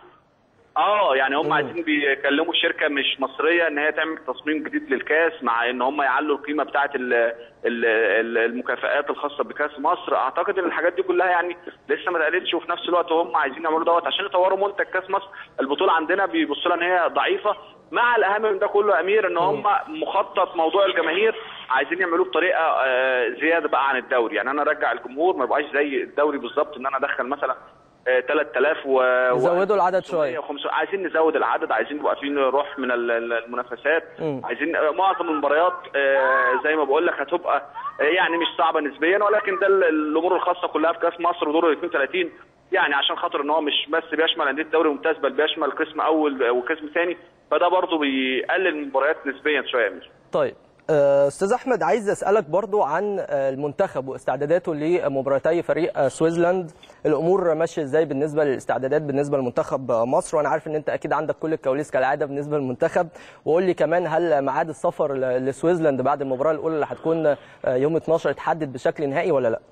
اه يعني هم عايزين بيكلموا شركه مش مصريه ان هي تعمل تصميم جديد للكاس مع ان هم يعلوا القيمه بتاعه ال- ال- ال- المكافآت الخاصه بكاس مصر اعتقد ان الحاجات دي كلها يعني لسه ما اتقالتش وفي نفس الوقت هم عايزين يعملوا دوت عشان يطوروا منتج كاس مصر البطوله عندنا بيبصوا لها ان هي ضعيفه مع الاهم من ده كله يا امير ان هم مخطط موضوع الجماهير عايزين يعملوه بطريقه آه، زياده بقى عن الدوري يعني انا ارجع الجمهور ما يبقاش زي الدوري بالظبط ان انا ادخل مثلا آه، 3000 و يزودوا العدد شوية. 500 عايزين نزود العدد عايزين يبقى في روح من ال- ال- المنافسات مم. عايزين آه، معظم المباريات آه، زي ما بقول لك هتبقى آه، يعني مش صعبه نسبيا ولكن ده ال- الامور الخاصه كلها في كاس مصر ودور ال 32 يعني عشان خاطر ان هو مش بس بيشمل انديه الدوري الممتاز بل بيشمل قسم اول وقسم ثاني فده برضه بيقلل المباريات نسبيا شويه يا أمير. طيب آه، استاذ احمد عايز اسالك برضو عن آه، المنتخب واستعداداته لمباراتي فريق آه، سويسلاند الامور ماشيه ازاي بالنسبه للاستعدادات بالنسبه لمنتخب آه، مصر وانا عارف ان انت اكيد عندك كل الكواليس كالعاده بالنسبه للمنتخب وقول لي كمان هل ميعاد السفر ل- لسويسلاند بعد المباراه الاولى اللي هتكون آه، يوم 12 اتحدد بشكل نهائي ولا لا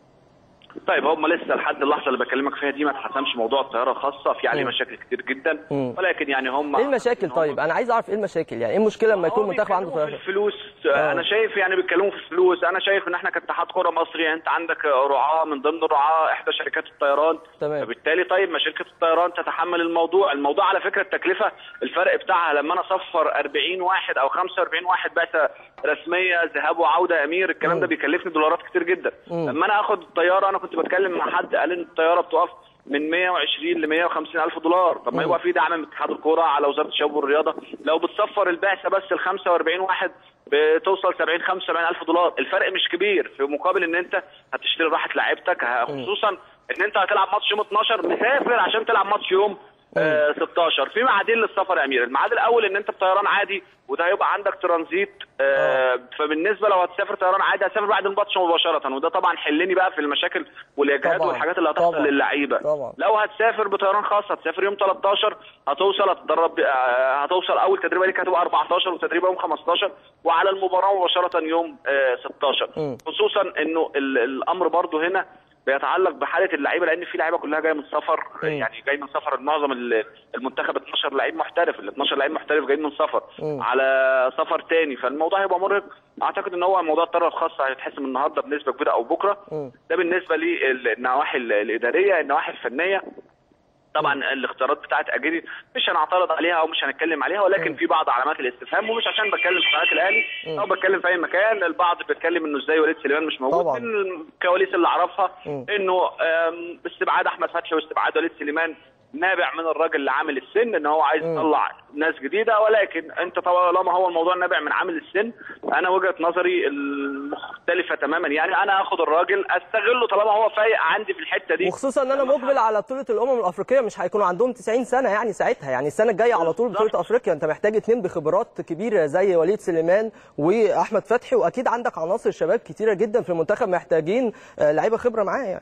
طيب هم لسه لحد اللحظه اللي بكلمك فيها دي ما اتحسمش موضوع الطياره الخاصه في عليه مم. مشاكل كتير جدا مم. ولكن يعني هم ايه المشاكل طيب انا عايز اعرف ايه المشاكل يعني ايه المشكله لما يكون هو منتخب عنده بيتكلموا في طياره الفلوس آه. انا شايف يعني بيتكلموا في الفلوس انا شايف ان احنا كاتحاد كره مصري انت عندك رعاه من ضمن الرعاه احدى شركات الطيران تمام. فبالتالي طيب ما شركه الطيران تتحمل الموضوع الموضوع على فكره التكلفه الفرق بتاعها لما انا اصفر 40 واحد او 45 واحد بعثه رسميه ذهاب وعوده يا امير الكلام ده بيكلفني دولارات كتير جدا مم. لما انا اخد الطياره انا كنت بتكلم مع حد قال ان الطياره بتقف من 120 ل 150 الف دولار طب ما يبقى في دعم من اتحاد الكوره على وزاره الشباب والرياضه لو بتصفر البعثه بس ال 45 واحد بتوصل 70 75 الف دولار الفرق مش كبير في مقابل ان انت هتشتري راحه لعيبتك ه- خصوصا ان انت هتلعب ماتش يوم 12 مسافر عشان تلعب ماتش يوم آه 16 في ميعادين للسفر يا امير الميعاد الاول ان انت بطيران عادي وده هيبقى عندك ترانزيت آه فبالنسبه لو هتسافر طيران عادي هتسافر بعد الماتش مباشره وده طبعا حلني بقى في المشاكل والاجهاد طبعاً. والحاجات اللي هتحصل طبعاً. للعيبه طبعاً. لو هتسافر بطيران خاص هتسافر يوم 13 هتوصل هتتدرب آه، هتوصل اول تدريبه ليك هتبقى 14 وتدريبه يوم 15 وعلى المباراه مباشره يوم آه، 16 مم. خصوصا انه ال- الامر برضو هنا بيتعلق بحاله اللعيبه لان في لعيبه كلها جايه من سفر مم. يعني جاي من سفر معظم ال- المنتخب 12 لعيب محترف ال 12 لعيب محترف جايين من سفر مم. على سفر تاني فالموضوع هيبقى مرهق اعتقد ان هو موضوع الطياره الخاصه هيتحسم النهارده بنسبه كبيره او بكره مم. ده بالنسبه للنواحي ال- الاداريه النواحي الفنيه طبعا الاختيارات بتاعت اجيري مش هنعترض عليها او مش هنتكلم عليها ولكن في بعض علامات الاستفهام ومش عشان بتكلم في قناه الاهلي او بتكلم في اي مكان البعض بيتكلم انه ازاي وليد سليمان مش موجود طبعاً. من الكواليس اللي اعرفها مم. انه آم، استبعاد احمد فتحي واستبعاد وليد سليمان نابع من الراجل اللي عامل السن ان هو عايز يطلع ناس جديده ولكن انت طالما هو الموضوع نابع من عامل السن انا وجهه نظري المختلفه تماما يعني انا اخد الراجل استغله طالما هو فايق عندي في الحته دي وخصوصا ان انا مقبل على بطوله الامم الافريقيه مش هيكونوا عندهم 90 سنه يعني ساعتها يعني السنه الجايه على طول بطوله افريقيا انت محتاج اتنين بخبرات كبيره زي وليد سليمان واحمد فتحي واكيد عندك عناصر شباب كتيره جدا في المنتخب محتاجين آه، لعيبه خبره معاه يعني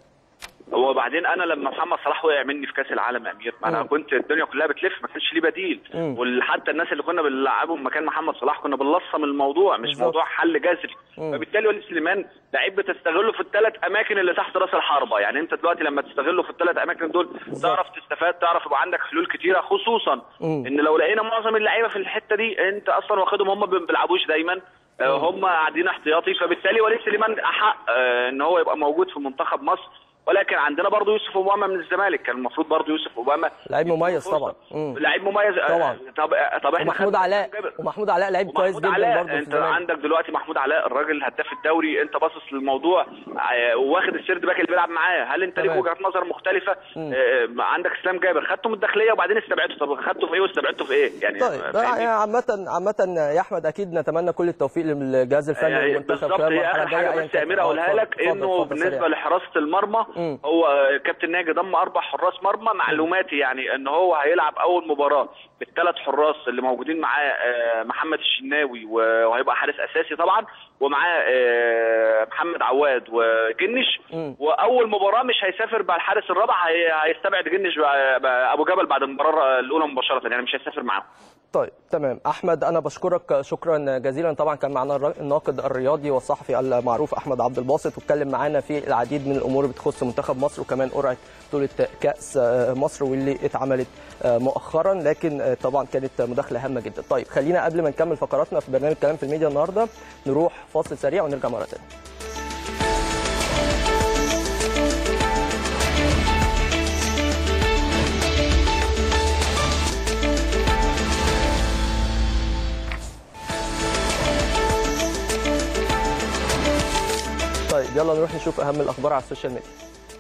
وبعدين انا لما محمد صلاح وقع مني في كاس العالم يا امير ما انا مم. كنت الدنيا كلها بتلف ما كانش ليه بديل مم. وحتى الناس اللي كنا بنلعبهم مكان محمد صلاح كنا بنلصم الموضوع مش بالظبط. موضوع حل جذري مم. فبالتالي وليد سليمان لعيب بتستغله في الثلاث اماكن اللي تحت راس الحربه يعني انت دلوقتي لما تستغله في الثلاث اماكن دول تعرف تستفاد تعرف يبقى عندك حلول كتيره خصوصا مم. ان لو لقينا معظم اللعيبه في الحته دي انت اصلا واخدهم هم ما بيلعبوش دايما آه، هم قاعدين احتياطي فبالتالي وليد سليمان احق آه، ان هو يبقى موجود في منتخب مصر ولكن عندنا برضه يوسف اوباما من الزمالك كان المفروض برضه يوسف اوباما لعيب مميز طبعا مم. لعيب مميز آه، طبعا. طب طب احنا ومحمود خدنا علاء حسام جابر. ومحمود علاء لعيب كويس ومحمود جدا علاء برضه في انت الزمالك عندك دلوقتي محمود علاء الراجل هداف الدوري انت باصص للموضوع آه، واخد السيرد باك اللي بيلعب معاه هل انت ليك تمام. وجهه نظر مختلفه مم. آه، عندك اسلام جابر خدته من الداخليه وبعدين استبعدته طب خدته في ايه واستبعدته في ايه يعني طيب آه، يعني فاهمني؟ عامة عامة يا احمد اكيد نتمنى كل التوفيق للجهاز الفني يعني للمنتخب بالظبط خلال هي المرحلة اخر الجاية حاجه أيا بس يا كان. امير آه، اقولها اتفضل، لك انه اتفضل، اتفضل بالنسبه سريع. لحراسه المرمى مم. هو آه، كابتن ناجي ضم اربع حراس مرمى معلوماتي يعني ان هو هيلعب اول مباراه بالثلاث حراس اللي موجودين معاه آه، محمد الشناوي و- وهيبقى حارس اساسي طبعا ومعاه آه، محمد عواد وجنش مم. واول مباراه مش هيسافر مع الحارس الرابع هي- هيستبعد جنش بقى- بقى ابو جبل بعد المباراه الاولى مباشره يعني مش هيسافر معاهم طيب تمام احمد انا بشكرك شكرا جزيلا طبعا كان معنا الر- الناقد الرياضي والصحفي المعروف احمد عبد الباسط واتكلم معانا في العديد من الامور بتخص منتخب مصر وكمان قرعه بطوله كاس مصر واللي اتعملت مؤخرا لكن طبعا كانت مداخله هامه جدا طيب خلينا قبل ما نكمل فقراتنا في برنامج كلام في الميديا النهارده نروح فاصل سريع ونرجع مره ثانيه طيب يلا نروح نشوف اهم الاخبار على السوشيال ميديا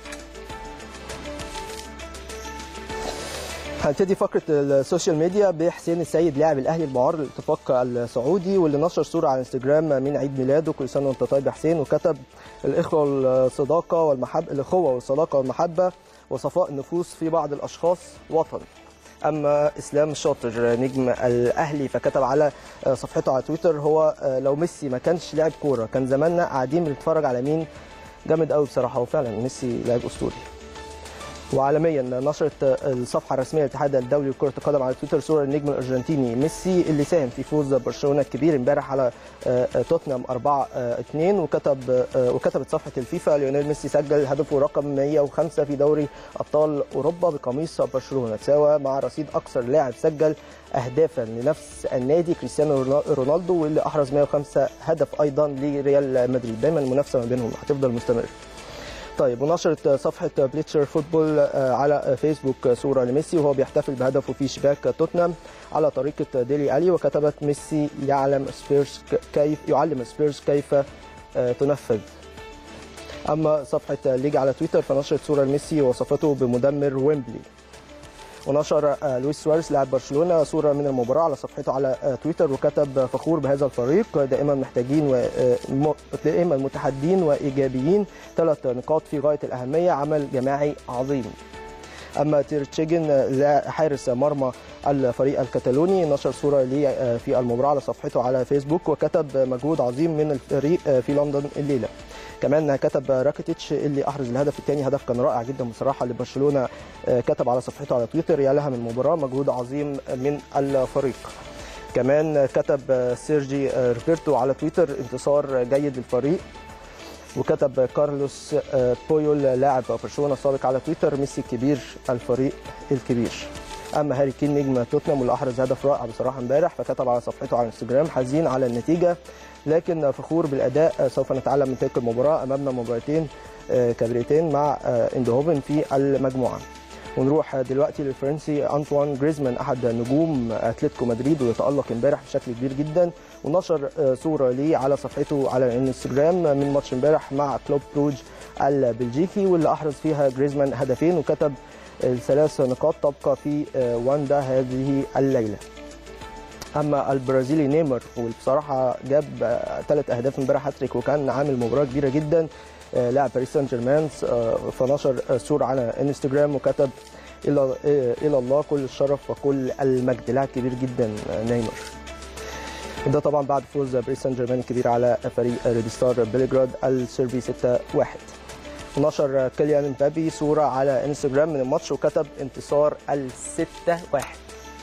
هنبتدي فقرة السوشيال ميديا بحسين السيد لاعب الأهلي المعار للاتفاق السعودي واللي نشر صورة على انستجرام من عيد ميلاده كل سنة وأنت طيب يا حسين وكتب الإخوة والصداقة والمحبة الأخوة والصداقة والمحبة وصفاء النفوس في بعض الأشخاص وطن أما إسلام الشاطر نجم الأهلي فكتب على صفحته على تويتر هو لو ميسي ما كانش لاعب كورة كان زماننا قاعدين بنتفرج على مين جامد قوي بصراحة هو فعلا ميسي لاعب أسطوري وعالميا نشرت الصفحه الرسميه للاتحاد الدولي لكره القدم على تويتر صوره النجم الارجنتيني ميسي اللي ساهم في فوز برشلونه الكبير امبارح على توتنهام 4 2 وكتب وكتبت صفحه الفيفا ليونيل ميسي سجل هدفه رقم 105 في دوري ابطال اوروبا بقميص برشلونه تساوى مع رصيد اكثر لاعب سجل اهدافا لنفس النادي كريستيانو رونالدو واللي احرز 105 هدف ايضا لريال مدريد دايما المنافسه ما بينهم هتفضل مستمره طيب ونشرت صفحة بليتشر فوتبول على فيسبوك صورة لميسي وهو بيحتفل بهدفه في شباك توتنهام على طريقة ديلي ألي وكتبت ميسي يعلم سبيرز كيف يعلم سبيرز كيف تنفذ أما صفحة ليج على تويتر فنشرت صورة لميسي ووصفته بمدمر ويمبلي ونشر لويس سواريز لاعب برشلونه صوره من المباراه على صفحته على تويتر وكتب فخور بهذا الفريق دائما محتاجين و دائما متحدين وايجابيين ثلاث نقاط في غايه الاهميه عمل جماعي عظيم اما تيرتشيجن حارس مرمى الفريق الكتالوني نشر صوره ليه في المباراه على صفحته على فيسبوك وكتب مجهود عظيم من الفريق في لندن الليله كمان كتب راكيتيتش اللي احرز الهدف الثاني هدف كان رائع جدا بصراحه لبرشلونه كتب على صفحته على تويتر يا لها من مباراه مجهود عظيم من الفريق كمان كتب سيرجي روبرتو على تويتر انتصار جيد للفريق وكتب كارلوس بويول لاعب برشلونه السابق على تويتر ميسي الكبير الفريق الكبير اما هاري كين نجم توتنهام واللي احرز هدف رائع بصراحه امبارح فكتب على صفحته على انستجرام حزين على النتيجه لكن فخور بالاداء سوف نتعلم من تلك المباراه امامنا مباراتين كبيرتين مع اندهوفن في المجموعه ونروح دلوقتي للفرنسي انطوان جريزمان احد نجوم اتلتيكو مدريد ويتالق امبارح بشكل كبير جدا ونشر صوره ليه على صفحته على الانستجرام من ماتش امبارح مع كلوب بروج البلجيكي واللي احرز فيها جريزمان هدفين وكتب الثلاث نقاط تبقى في آه، واندا هذه الليله اما البرازيلي نيمار واللي بصراحه جاب ثلاث اهداف امبارح هاتريك وكان عامل مباراه كبيره جدا آه، لاعب باريس سان جيرمان آه، فنشر آه، صوره على انستجرام وكتب الى آه، الى الله كل الشرف وكل المجد لاعب كبير جدا آه، نيمار ده طبعا بعد فوز باريس سان جيرمان الكبير على فريق ريد ستار بلجراد السيربي 6-1 نشر كيليان مبابي صورة على انستجرام من الماتش وكتب انتصار الستة واحد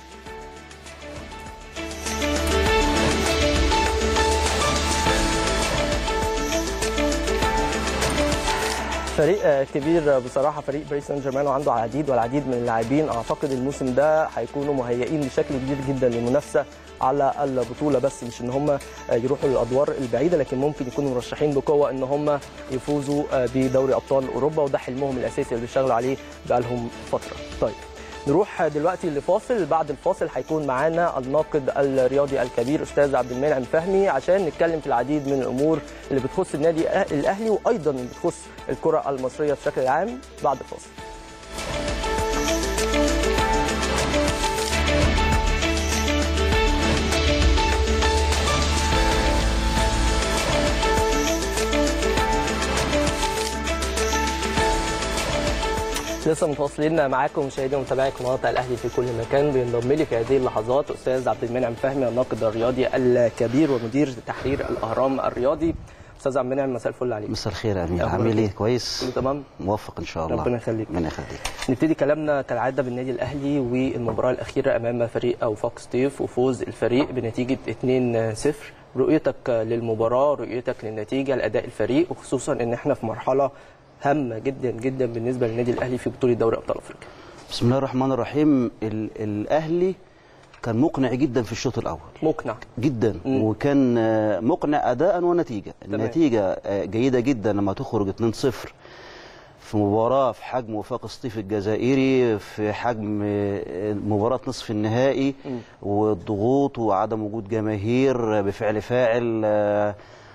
فريق آه، كبير بصراحة فريق باريس سان جيرمان وعنده العديد والعديد من اللاعبين أعتقد الموسم ده هيكونوا مهيئين بشكل كبير جدا للمنافسة على البطولة بس مش إن هم يروحوا للأدوار البعيدة لكن ممكن يكونوا مرشحين بقوة إن هم يفوزوا آه، بدوري أبطال أوروبا وده حلمهم الأساسي اللي بيشتغلوا عليه بقالهم فترة. طيب نروح دلوقتي لفاصل بعد الفاصل هيكون معانا الناقد الرياضي الكبير استاذ عبد المنعم فهمي عشان نتكلم في العديد من الامور اللي بتخص النادي الأه- الاهلي وايضا اللي بتخص الكره المصريه بشكل عام بعد الفاصل لسه متواصلين معاكم مشاهدي ومتابعي قناه الاهلي في كل مكان بينضم لي في هذه اللحظات استاذ عبد المنعم فهمي الناقد الرياضي الكبير ومدير تحرير الاهرام الرياضي استاذ عبد المنعم مساء الفل عليك مساء الخير يا امير أخبارك عامل إيه؟ ايه كويس كله تمام موفق ان شاء الله ربنا يخليك. ربنا يخليك نبتدي كلامنا كالعاده بالنادي الاهلي والمباراه الاخيره امام فريق اوفاق ستيف وفوز الفريق بنتيجه 2-0 رؤيتك للمباراه رؤيتك للنتيجه لاداء الفريق وخصوصا ان احنا في مرحله هامه جدا جدا بالنسبه للنادي الاهلي في بطوله دوري ابطال افريقيا بسم الله الرحمن الرحيم ال الاهلي كان مقنع جدا في الشوط الاول مقنع جدا مم. وكان آه، مقنع اداء ونتيجه تمام. النتيجه آه، جيده جدا لما تخرج 2-0 في مباراه في حجم وفاق سطيف الجزائري في حجم آه، مباراه نصف النهائي مم. والضغوط وعدم وجود جماهير آه، بفعل فاعل آه،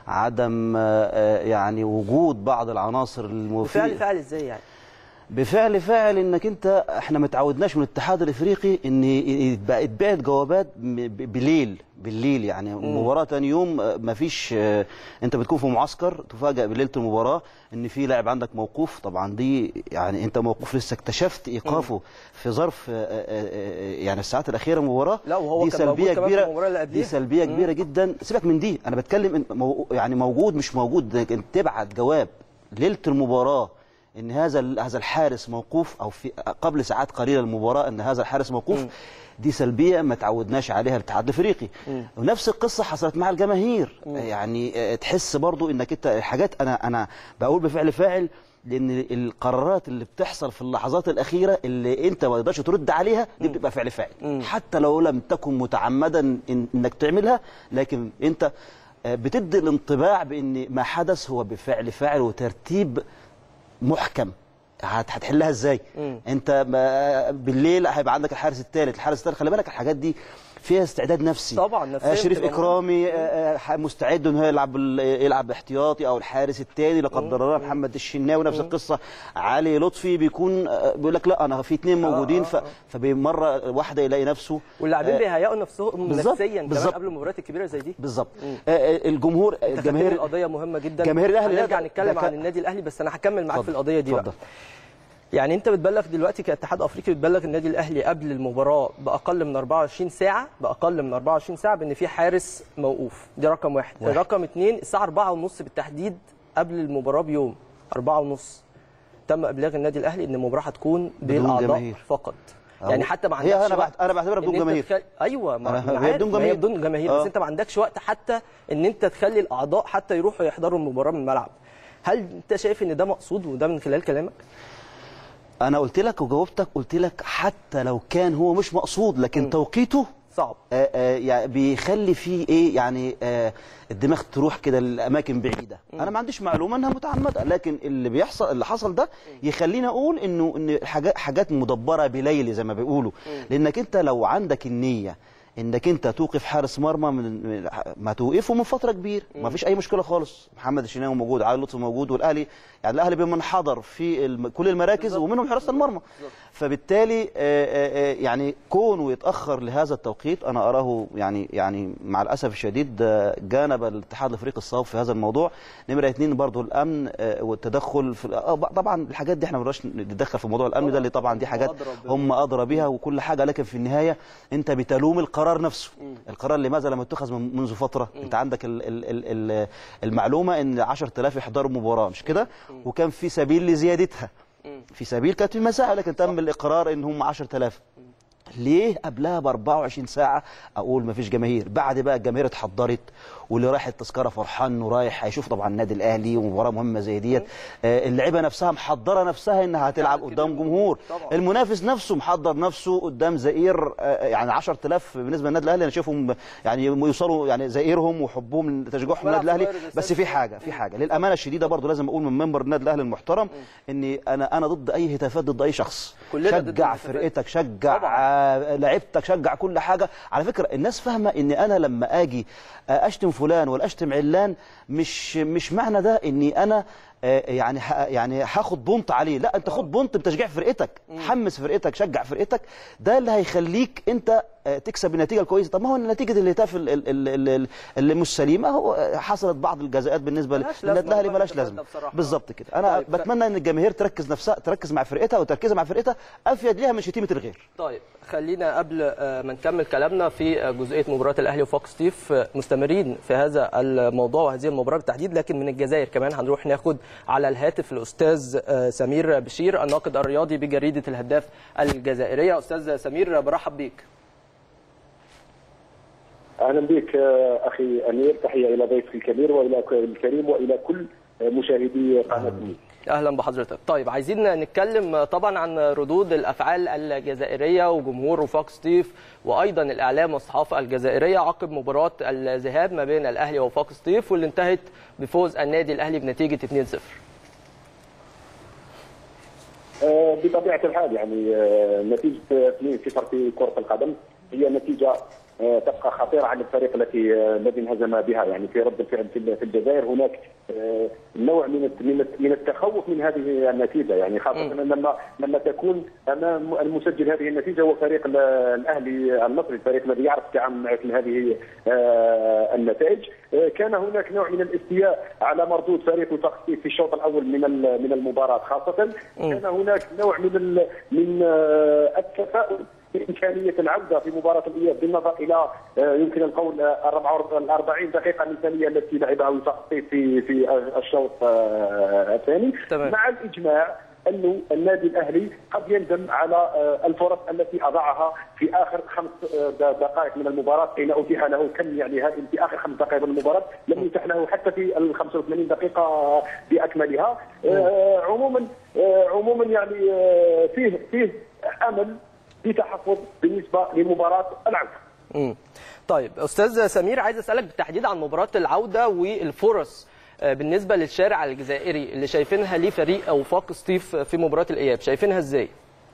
عدم آه، آه، يعني وجود بعض العناصر المفيدة وفعل فعل ازاي يعني بفعل فاعل انك انت احنا ما تعودناش من الاتحاد الافريقي ان يتبع- يتبعت جوابات م- ب- بالليل بالليل يعني مباراه تاني يوم آه، ما فيش آه، انت بتكون في معسكر تفاجئ بليله المباراه ان في لاعب عندك موقوف طبعا دي يعني انت موقوف لسه اكتشفت ايقافه في ظرف آه، آه، آه، يعني الساعات الاخيره من المباراه لا، وهو دي كان موجود سلبيه كمان في كبيره المباراة اللي قبليها. دي سلبيه كبيره جدا سيبك من دي انا بتكلم إن مو يعني موجود مش موجود لكن تبعت جواب ليله المباراه ان هذا ال- هذا الحارس موقوف او في قبل ساعات قليله المباراه ان هذا الحارس موقوف دي سلبيه ما تعودناش عليها الاتحاد الافريقي ونفس القصه حصلت مع الجماهير يعني آه، تحس برضو انك انت الحاجات انا انا بقول بفعل فاعل لان القرارات اللي بتحصل في اللحظات الاخيره اللي انت ما تقدرش ترد عليها دي بتبقى فعل فاعل حتى لو لم تكن متعمدا إن انك تعملها لكن انت آه، بتدي الانطباع بان ما حدث هو بفعل فاعل وترتيب محكم هت- هتحلها ازاي مم. انت ما- بالليل هيبقى عندك الحارس الثالث الحارس الثالث خلي بالك الحاجات دي فيها استعداد نفسي طبعا، نفسياً آه، شريف بتبقى اكرامي آه، آه، ح- مستعد ان هو يلعب بال- يلعب احتياطي او الحارس الثاني لا قدر الله محمد الشناوي نفس القصه علي لطفي بيكون آه، بيقول لك لا انا في اثنين موجودين ف- فبمره واحده يلاقي نفسه واللاعبين آه، بيهيئوا نفسهم بالظبط، نفسيا كمان بالظبط. قبل المباريات الكبيره زي دي بالظبط آه، آه، الجمهور الجماهير الجماهير القضيه مهمه جدا جماهير الأهلي هنرجع ده- نتكلم ده عن كان- النادي الاهلي بس انا هكمل معاك في اتفضل، القضيه دي بقى اتفضل. يعني انت بتبلغ دلوقتي كاتحاد افريقي بتبلغ النادي الاهلي قبل المباراه باقل من 24 ساعه باقل من 24 ساعه بان في حارس موقوف دي رقم واحد, واحد. رقم اثنين الساعه 4:30 بالتحديد قبل المباراه بيوم 4:30 تم ابلاغ النادي الاهلي ان المباراه هتكون بدون بالاعضاء جماهير. فقط أهو. يعني حتى ما هي عندكش أنا وقت بعت- أنا بعتبرها بدون إن أنت جماهير. تخل... ايوه ما أنا- أنا هي عارف، بدون ما هي جماهير. بدون جماهير آه. بس انت ما عندكش وقت حتى ان انت تخلي الاعضاء حتى يروحوا يحضروا المباراه من الملعب هل انت شايف ان ده مقصود وده من خلال كلامك انا قلت لك وجاوبتك قلت لك حتى لو كان هو مش مقصود لكن توقيته صعب آه، آه، يعني بيخلي فيه ايه يعني آه، الدماغ تروح كده لاماكن بعيده انا ما عنديش معلومه انها متعمده لكن اللي بيحصل اللي حصل ده يخليني اقول انه ان حاجات حاجات مدبره بليل زي ما بيقولوا لانك انت لو عندك النيه انك انت توقف حارس مرمى من من- ما توقفه من فتره كبيره ما فيش اي مشكله خالص محمد الشناوي موجود علي لطفي موجود والاهلي يعني الاهلي بمنحدر في الم... كل المراكز ومنهم حراسه المرمى فبالتالي آه، آه، آه، يعني كونه يتاخر لهذا التوقيت انا اراه يعني يعني مع الاسف الشديد آه، جانب الاتحاد الافريقي الصواب في هذا الموضوع نمره اثنين برضو الامن آه، والتدخل في آه، طبعا الحاجات دي احنا ما بنقدرش نتدخل في موضوع الامن ده اللي طبعا دي حاجات أدرى ب- هم ادرى بها وكل حاجه لكن في النهايه انت بتلوم القرار نفسه القرار لماذا لم يتخذ من- منذ فتره انت عندك ال ال ال ال المعلومه ان 10000 يحضروا مباراه مش كده وكان في سبيل لزيادتها في سبيل كانت في مساحه لكن تم الاقرار ان هم 10000 ليه قبلها ب 24 ساعه اقول ما فيش جماهير بعد بقى الجماهير اتحضرت واللي رايح التذكره فرحان انه رايح هيشوف طبعا النادي الاهلي ومباراه مهمه زي ديت آه، اللعيبه نفسها محضره نفسها انها هتلعب قدام جمهور طبعا. المنافس نفسه محضر نفسه قدام زئير آه، يعني 10000 بالنسبه للنادي الاهلي انا شايفهم يعني يوصلوا يعني زئيرهم وحبهم لتشجيعهم ملعب النادي الاهلي صغير بس في حاجه في حاجه للامانه الشديده برضو لازم اقول من منبر النادي الاهلي المحترم اني انا انا ضد اي هتافات ضد اي شخص كلنا ضد شجع الهتافات. فرقتك شجع طبعاً. آه، لعيبتك شجع كل حاجه على فكره الناس فاهمه ان انا لما اجي آه، اشتم فلان ولا اشتم علان مش مش معنى ده اني انا آه، يعني ه- يعني هاخد بونت عليه لا انت خد بونت بتشجيع فرقتك حمس فرقتك شجع فرقتك ده اللي هيخليك انت آه، تكسب النتيجه الكويسه طب ما هو نتيجه الهتاف ال- ال- ال- ال- اللي مش سليمه هو آه، حصلت بعض الجزاءات بالنسبه ملهاش للنادي لازمة الاهلي والله ملاش الهتافات لازمه ده بصراحة. بالظبط كده انا طيب، ف- بتمنى ان الجماهير تركز نفسها تركز مع فرقتها وتركيزها مع فرقتها افيد ليها من شتيمه الغير طيب خلينا قبل آه، ما نكمل كلامنا في آه، جزئيه مباراه الاهلي وفوكس ستيف آه، مستمرين في هذا الموضوع وهذه المباراه بالتحديد لكن من الجزائر كمان هنروح ناخد على الهاتف الاستاذ آه، سمير بشير الناقد الرياضي بجريده الهداف الجزائريه استاذ سمير برحب بيك اهلا بك آه، اخي امير تحيه الى ضيفك الكبير والى ك- الكريم والى كل آه، مشاهدي قناه النيل. اهلا بحضرتك طيب عايزين نتكلم طبعا عن ردود الافعال الجزائريه وجمهور وفوكس ستيف وايضا الاعلام والصحافه الجزائريه عقب مباراه الذهاب ما بين الاهلي وفوكس ستيف واللي انتهت بفوز النادي الاهلي بنتيجه 2-0 آه، بطبيعه الحال يعني آه، نتيجه 2-0 في كره القدم هي نتيجه آه، تبقى خطيره على الفريق التي آه، الذي انهزم بها يعني في رد الفعل في في الجزائر هناك آه، نوع من الت- من الت- من التخوف من هذه النتيجه يعني خاصه لما لما تكون امام المسجل هذه النتيجه هو فريق ال- الاهلي المصري الفريق الذي يعرف التعامل مع مثل هذه آه، النتائج آه، كان هناك نوع من الاستياء على مردود فريق وفاق ستيف في الشوط الاول من ال- من المباراه خاصه كان هناك نوع من ال- من آه، التفاؤل بامكانيه العوده في مباراه الاياب بالنظر الى آه، يمكن القول آه، الربع- ال 40 دقيقه مثاليه التي لعبها وفاق ستيف في في الشوط آه، الثاني تمام. مع الاجماع انه النادي الاهلي قد يندم على آه، الفرص التي اضاعها في اخر خمس آه، د- دقائق من المباراه حين اتيح له كم يعني هذه في اخر خمس دقائق من المباراه لم يتح له حتى في ال 85 دقيقه باكملها آه، عموما آه، عموما يعني آه، فيه فيه امل في تحفظ بالنسبه لمباراه العوده مم. طيب استاذ سمير عايز اسالك بالتحديد عن مباراه العوده والفرص آه، بالنسبه للشارع الجزائري اللي شايفينها ليه فريق او فاق ستيف في مباراه الاياب شايفينها ازاي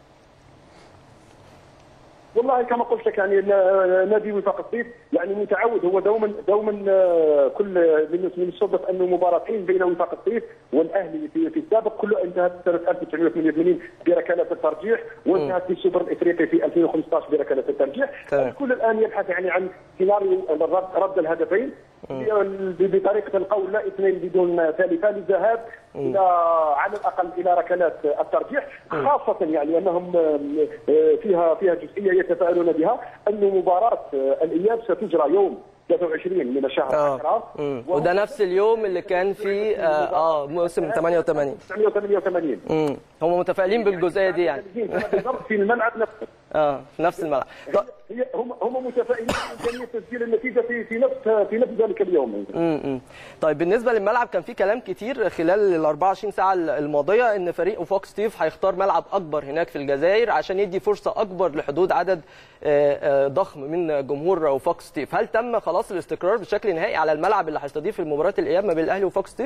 والله كما قلت لك يعني ن- نادي وفاق الصيف يعني متعود هو دوما دوما آه، كل من من الصدف انه مباراتين بين وفاق الصيف والاهلي في في السابق كله انتهت سنه 1988 بركلات الترجيح وانتهت في السوبر الافريقي في 2015 بركلات الترجيح تمام. الكل الان يبحث يعني عن سيناريو الرد رد الهدفين ب- بطريقه القول لا اثنين بدون ثالثه للذهاب الى على الاقل الى ركلات الترجيح خاصه يعني انهم آم، آه، فيها فيها جزئيه يتفائلون بها ان مباراه آه، الاياب ستجرى يوم 23 من الشهر اه 10 مم. وده نفس اليوم اللي كان فيه اه, آه موسم 88 1988 امم هم متفائلين بالجزئيه دي يعني بالضبط في الملعب نفسه اه في نفس الملعب طيب هي هم هم متفائلين بامكانيه تسجيل النتيجه في في نفس في نفس ذلك اليوم امم طيب بالنسبه للملعب كان في كلام كتير خلال ال 24 ساعه الماضيه ان فريق فوكس ستيف هيختار ملعب اكبر هناك في الجزائر عشان يدي فرصه اكبر لحدود عدد آه، آه، ضخم من جمهور فوكس ستيف هل تم خلاص الاستقرار بشكل نهائي على الملعب اللي هيستضيف المباراه الاياب ما بين الاهلي وفوكس ستيف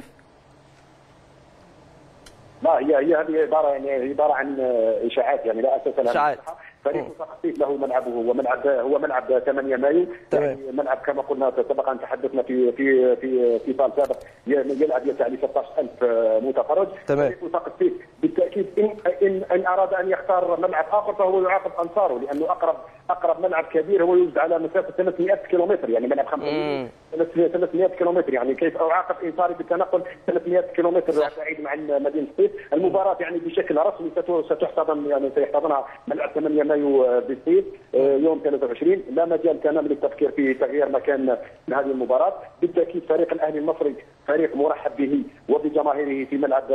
لا هي هي هذه عباره يعني عباره عن آه، اشاعات يعني لا اساس لها من إشاعات. الصحة. فريق وفاق له ملعبه هو ملعب هو ملعب 8 مايو تمام. يعني ملعب كما قلنا سبق ان تحدثنا في في في في فال سابق يلعب يسع ل 16000 متفرج تمام. فريق وفاق السيف بالتاكيد ان ان ان اراد ان يختار ملعب اخر فهو يعاقب انصاره لانه اقرب اقرب ملعب كبير هو يوجد على مسافه 300 كيلومتر يعني ملعب 500 300 كيلومتر يعني كيف اعاقب انصاري بالتنقل 300 كيلومتر بعيد عن مدينه الصيف المباراه يعني بشكل رسمي ست- ستحتضن يعني سيحتضنها ملعب 8 مايو بالصيف آه، يوم 23 لا مجال كان للتفكير في تغيير مكان هذه المباراه بالتاكيد فريق الاهلي المصري فريق مرحب به وبجماهيره في ملعب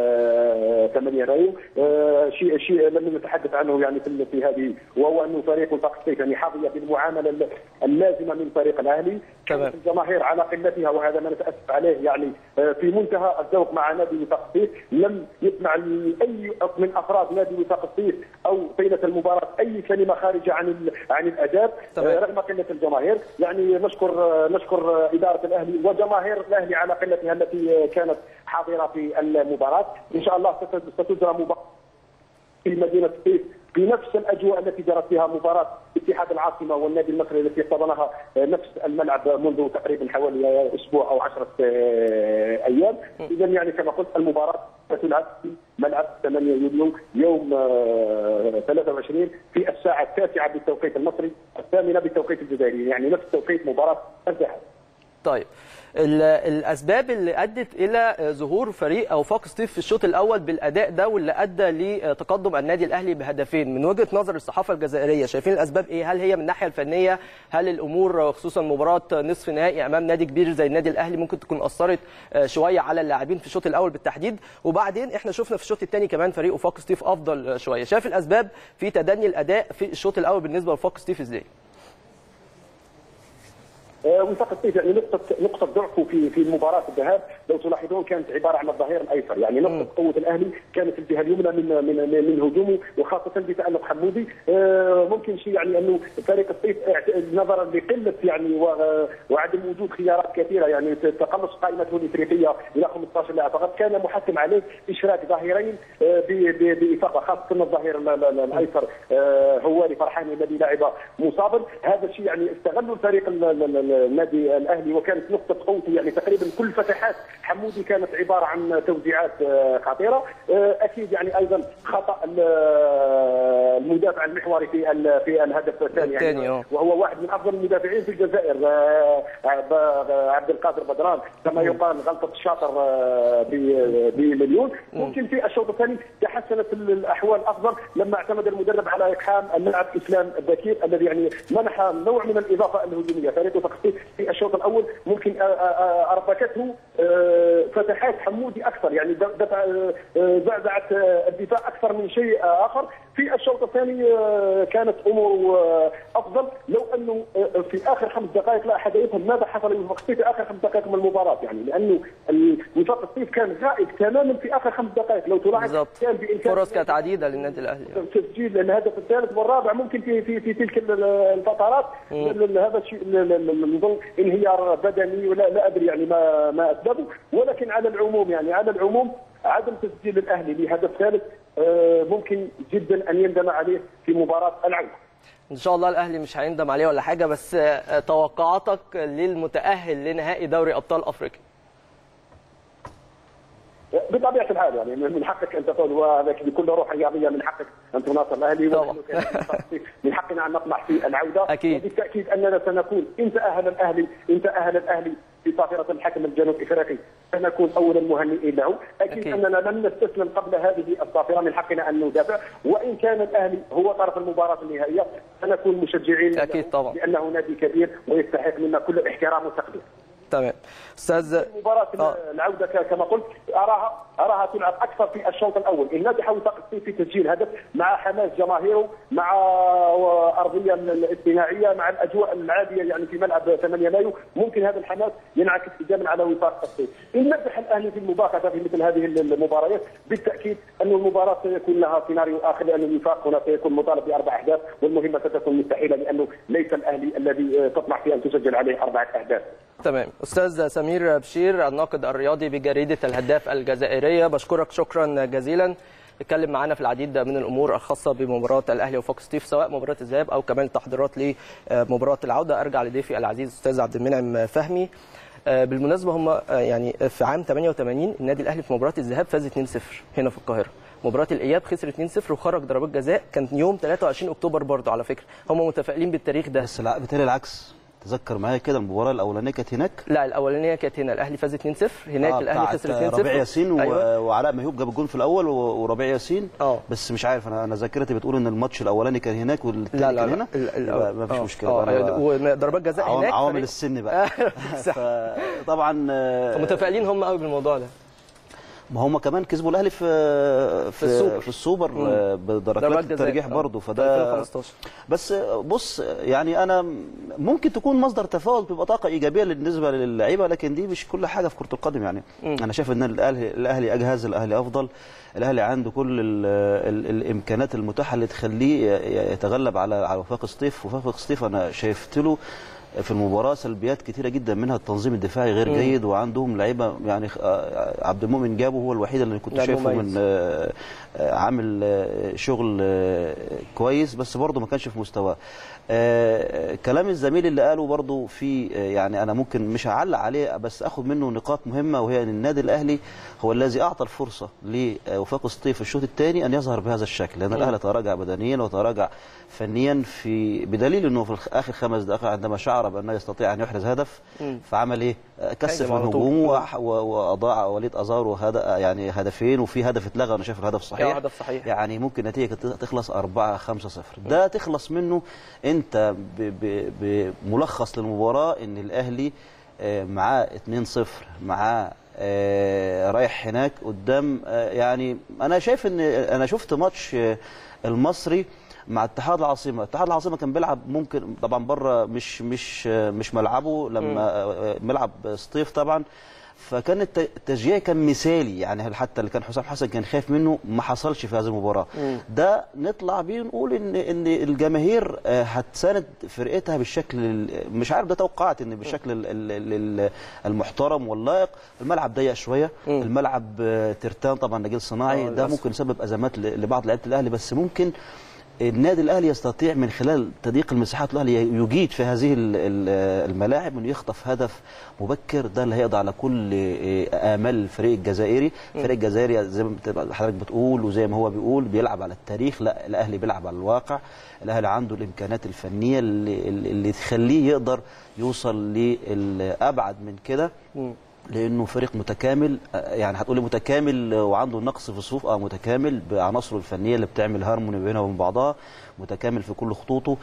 آه، 8 مايو آه، شيء شيء لم نتحدث عنه يعني في في هذه وهو انه فريق وفاق الصيف يعني حظي بالمعامله ال- اللازمه من فريق الاهلي تمام. كانت الجماهير على قلتها وهذا ما نتاسف عليه يعني آه، في منتهى الذوق مع نادي وفاق الصيف لم يسمع اي من افراد نادي وفاق الصيف او طيله المباراه اي كلمه خارجه عن ال- عن الاداب تمام. آه، رغم قله الجماهير يعني نشكر آه، نشكر آه، اداره الاهلي وجماهير الاهلي على قلتها التي آه، كانت حاضره في المباراه ان شاء الله ست- ستجرى مباراه في مدينه الصيف بنفس الاجواء التي جرت فيها مباراه اتحاد العاصمه والنادي المصري التي احتضنها نفس الملعب منذ تقريبا حوالي اسبوع او عشرة آه، ايام اذا يعني كما قلت المباراه ستلعب في ملعب 8 يوليو يوم آه، 23 في الساعه التاسعه بالتوقيت المصري الثامنه بالتوقيت الجزائري يعني نفس توقيت مباراه الذهاب طيب ال- الاسباب اللي ادت الى ظهور فريق او فاق سطيف في الشوط الاول بالاداء ده واللي ادى لتقدم النادي الاهلي بهدفين من وجهه نظر الصحافه الجزائريه شايفين الاسباب ايه هل هي من الناحيه الفنيه هل الامور خصوصا مباراه نصف نهائي امام نادي كبير زي النادي الاهلي ممكن تكون اثرت شويه على اللاعبين في الشوط الاول بالتحديد وبعدين احنا شفنا في الشوط الثاني كمان فريق وفاق سطيف افضل شويه شايف الاسباب في تدني الاداء في الشوط الاول بالنسبه لفاق سطيف ازاي آه، وفاق الصيف يعني نقطة نقطة ضعفه في في مباراة الذهاب لو تلاحظون كانت عبارة عن الظهير الأيسر يعني نقطة قوة الأهلي كانت الجهة اليمنى من من من, من هجومه وخاصة بتألق حمودي آه، ممكن شيء يعني أنه فريق الصيف اعت- نظرا لقلة يعني و- وعدم وجود خيارات كثيرة يعني تقلص قائمته الإفريقية إلى 15 لاعب فقط كان محتم عليه إشراك ظهيرين آه، ب- ب- بإفاقة خاصة الظهير ال- ال- الأيسر آه، هواري فرحاني الذي لعب مصابا هذا الشيء يعني استغلوا الفريق ال- ال- ال- النادي الاهلي وكانت نقطه قوته يعني تقريبا كل فتحات حمودي كانت عباره عن توزيعات آه، خطيره آه، اكيد يعني ايضا خطا ال- المدافع المحوري في ال- في الهدف الثاني الثاني، يعني آه. وهو واحد من افضل المدافعين في الجزائر آه، ب- عبد القادر بدران كما يقال غلطه الشاطر آه، ب- بمليون ممكن في الشوط الثاني تحسنت ال- الاحوال افضل لما اعتمد المدرب على اقحام اللاعب اسلام البكير الذي يعني منح نوع من الاضافه الهجوميه فريق فقط في الشوط الاول ممكن آه، آه، آه، اربكته آه، فتحات حمودي اكثر يعني د- دفع آه، آه، زعزعت آه، الدفاع اكثر من شيء آه، اخر في الشوط الثاني آه، كانت امور آه، افضل لو انه آه، في اخر خمس دقائق لا احد يفهم ماذا حصل لوفاق الصيف في اخر خمس دقائق من المباراه يعني لانه ال- وفاق الصيف كان غائب تماما في اخر خمس دقائق لو تلاحظ بالظبط كان بامكان فرص كانت عديده للنادي الاهلي تسجيل الهدف الثالث والرابع ممكن في في في تلك ال- الفترات ل- ل- هذا الشيء ل- ل- ل- نظن انهيار بدني ولا لا ادري يعني ما ما اسبابه ولكن على العموم يعني على العموم عدم تسجيل الاهلي لهدف ثالث آه، ممكن جدا ان يندم عليه في مباراه العوده ان شاء الله الاهلي مش هيندم عليه ولا حاجه بس آه، توقعاتك للمتاهل لنهائي دوري ابطال افريقيا بطبيعه الحال يعني من حقك ان تقول وهذاك بكل روح رياضيه من حقك ان تناصر الاهلي طبعا. ونحن كنادي من حقنا ان نطمح في العوده أكيد. وبالتاكيد اننا سنكون ان تاهل الاهلي ان تاهل الاهلي في صافره الحكم الجنوب افريقي سنكون اولا مهنئين له اكيد, أكيد. اننا لن نستسلم قبل هذه الصافره من حقنا ان ندافع وان كان الاهلي هو طرف المباراه النهائيه سنكون مشجعين له أكيد طبعا. لانه نادي كبير ويستحق منا كل الاحترام والتقدير تمام استاذ مباراة آه. العودة ك- كما قلت أراها أراها تلعب أكثر في الشوط الأول إن نجح وفاق الصيف في تسجيل هدف مع حماس جماهيره مع أرضية الاصطناعية مع الأجواء العادية يعني في ملعب 8 مايو ممكن هذا الحماس ينعكس إيجابا على وفاق الصيف إن نجح الأهلي في المباغتة في مثل هذه المباريات بالتأكيد أن المباراة سيكون لها سيناريو آخر لأن الوفاق هنا سيكون مطالب بأربع أهداف والمهمة ستكون مستحيلة لأنه ليس الأهلي الذي تطمح في أن تسجل عليه أربعة أهداف تمام استاذ سمير بشير الناقد الرياضي بجريده الهداف الجزائريه بشكرك شكرا جزيلا اتكلم معانا في العديد من الامور الخاصه بمباراه الاهلي وفوق ستيف سواء مباراه الذهاب او كمان التحضيرات لمباراه العوده ارجع لضيفي العزيز استاذ عبد المنعم فهمي آه، بالمناسبه هم آه، يعني في عام 88 النادي الاهلي في مباراه الذهاب فاز 2-0 هنا في القاهره مباراه الاياب خسر 2-0 وخرج ضربات جزاء كان يوم 23 اكتوبر برضه على فكره هم متفائلين بالتاريخ ده بس لا بالتالي العكس تذكر معايا كده المباراه الاولانيه كانت هناك لا الاولانيه كانت هنا الاهلي فاز 2-0 هناك آه، الاهلي بتاعت خسر 2-0 ربيع ياسين و... أيوة. وعلاء ميهوب جاب الجون في الاول و... وربيع ياسين اه. بس مش عارف انا انا ذاكرتي بتقول ان الماتش الاولاني كان هناك والثاني لا لا كان لا هنا ال- ال- يبقى ما فيش آه، مشكله آه، أنا بقى- وضربات جزاء عوام- هناك عوامل فريق- السن بقى صح. فطبعا آه، متفائلين هم قوي بالموضوع ده ما هم كمان كسبوا الاهلي في في السوبر. في السوبر مم. آه، ضربات بدرجات جزاء. الترجيح آه. برضه في فده 2015 بس بص يعني انا ممكن تكون مصدر تفاؤل بيبقى طاقه ايجابيه بالنسبه للعيبه لكن دي مش كل حاجه في كره القدم يعني مم. انا شايف ان الاهلي الاهلي اجهز الاهلي افضل الاهلي عنده كل ال ال الامكانات المتاحه اللي تخليه يتغلب على على وفاق سطيف وفاق سطيف انا شايفت له في المباراه سلبيات كتيره جدا منها التنظيم الدفاعي غير مم. جيد وعندهم لعيبه يعني آه، عبد المؤمن جابه هو الوحيد اللي كنت لاعب شايفه مميز. من آه، آه، عامل آه، شغل آه، كويس بس برضه ما كانش في مستواه آه، كلام الزميل اللي قاله برضه في آه، يعني انا ممكن مش هعلق عليه بس اخد منه نقاط مهمه وهي ان النادي الاهلي هو الذي اعطى الفرصه لوفاق سطيف في الشوط الثاني ان يظهر بهذا الشكل لان الاهلي تراجع بدنيا وتراجع فنيا في بدليل انه في الخ- اخر خمس دقائق عندما شعر بانه يستطيع ان يحرز هدف مم. فعمل ايه؟ آه، كثف هاجم على طول. الهجوم وح- و- واضاع وليد ازارو هذا يعني هدفين وفي هدف اتلغى انا شايف الهدف صحيح آه، هدف صحيح. يعني ممكن نتيجه تخلص 4 5 0 ده تخلص منه انت ب- ب- بملخص للمباراه ان الاهلي آه، معاه 2 0 معاه آه، رايح هناك قدام آه، يعني انا شايف ان انا شفت ماتش آه، المصري مع اتحاد العاصمه، اتحاد العاصمه كان بيلعب ممكن طبعا بره مش مش آه، مش ملعبه لما آه، ملعب سطيف طبعا فكان الت- التشجيع كان مثالي يعني هل حتى اللي كان حسام حسن كان خايف منه ما حصلش في هذه المباراه مم. ده نطلع بيه نقول ان ان الجماهير آه، هتساند فرقتها بالشكل ال- مش عارف ده توقعت ان بالشكل ال- ال- ال- المحترم واللائق الملعب ضيق شويه مم. الملعب آه، ترتان طبعا نجيل صناعي آه، ده للأسف. ممكن يسبب ازمات ل- لبعض لعيبه الاهلي بس ممكن النادي الاهلي يستطيع من خلال تضييق المساحات الاهلي يجيد في هذه ال- ال- الملاعب انه يخطف هدف مبكر ده اللي هيقضي على كل آه، امال الفريق الجزائري الفريق الجزائري زي ما بت- حضرتك بتقول وزي ما هو بيقول بيلعب على التاريخ لا الاهلي بيلعب على الواقع الاهلي عنده الامكانات الفنيه اللي, اللي تخليه يقدر يوصل لابعد من كده مم. لانه فريق متكامل آه، يعني هتقولي متكامل آه، وعنده نقص في الصفوف اه متكامل بعناصره الفنيه اللي بتعمل هارموني بينها وبين بعضها متكامل في كل خطوطه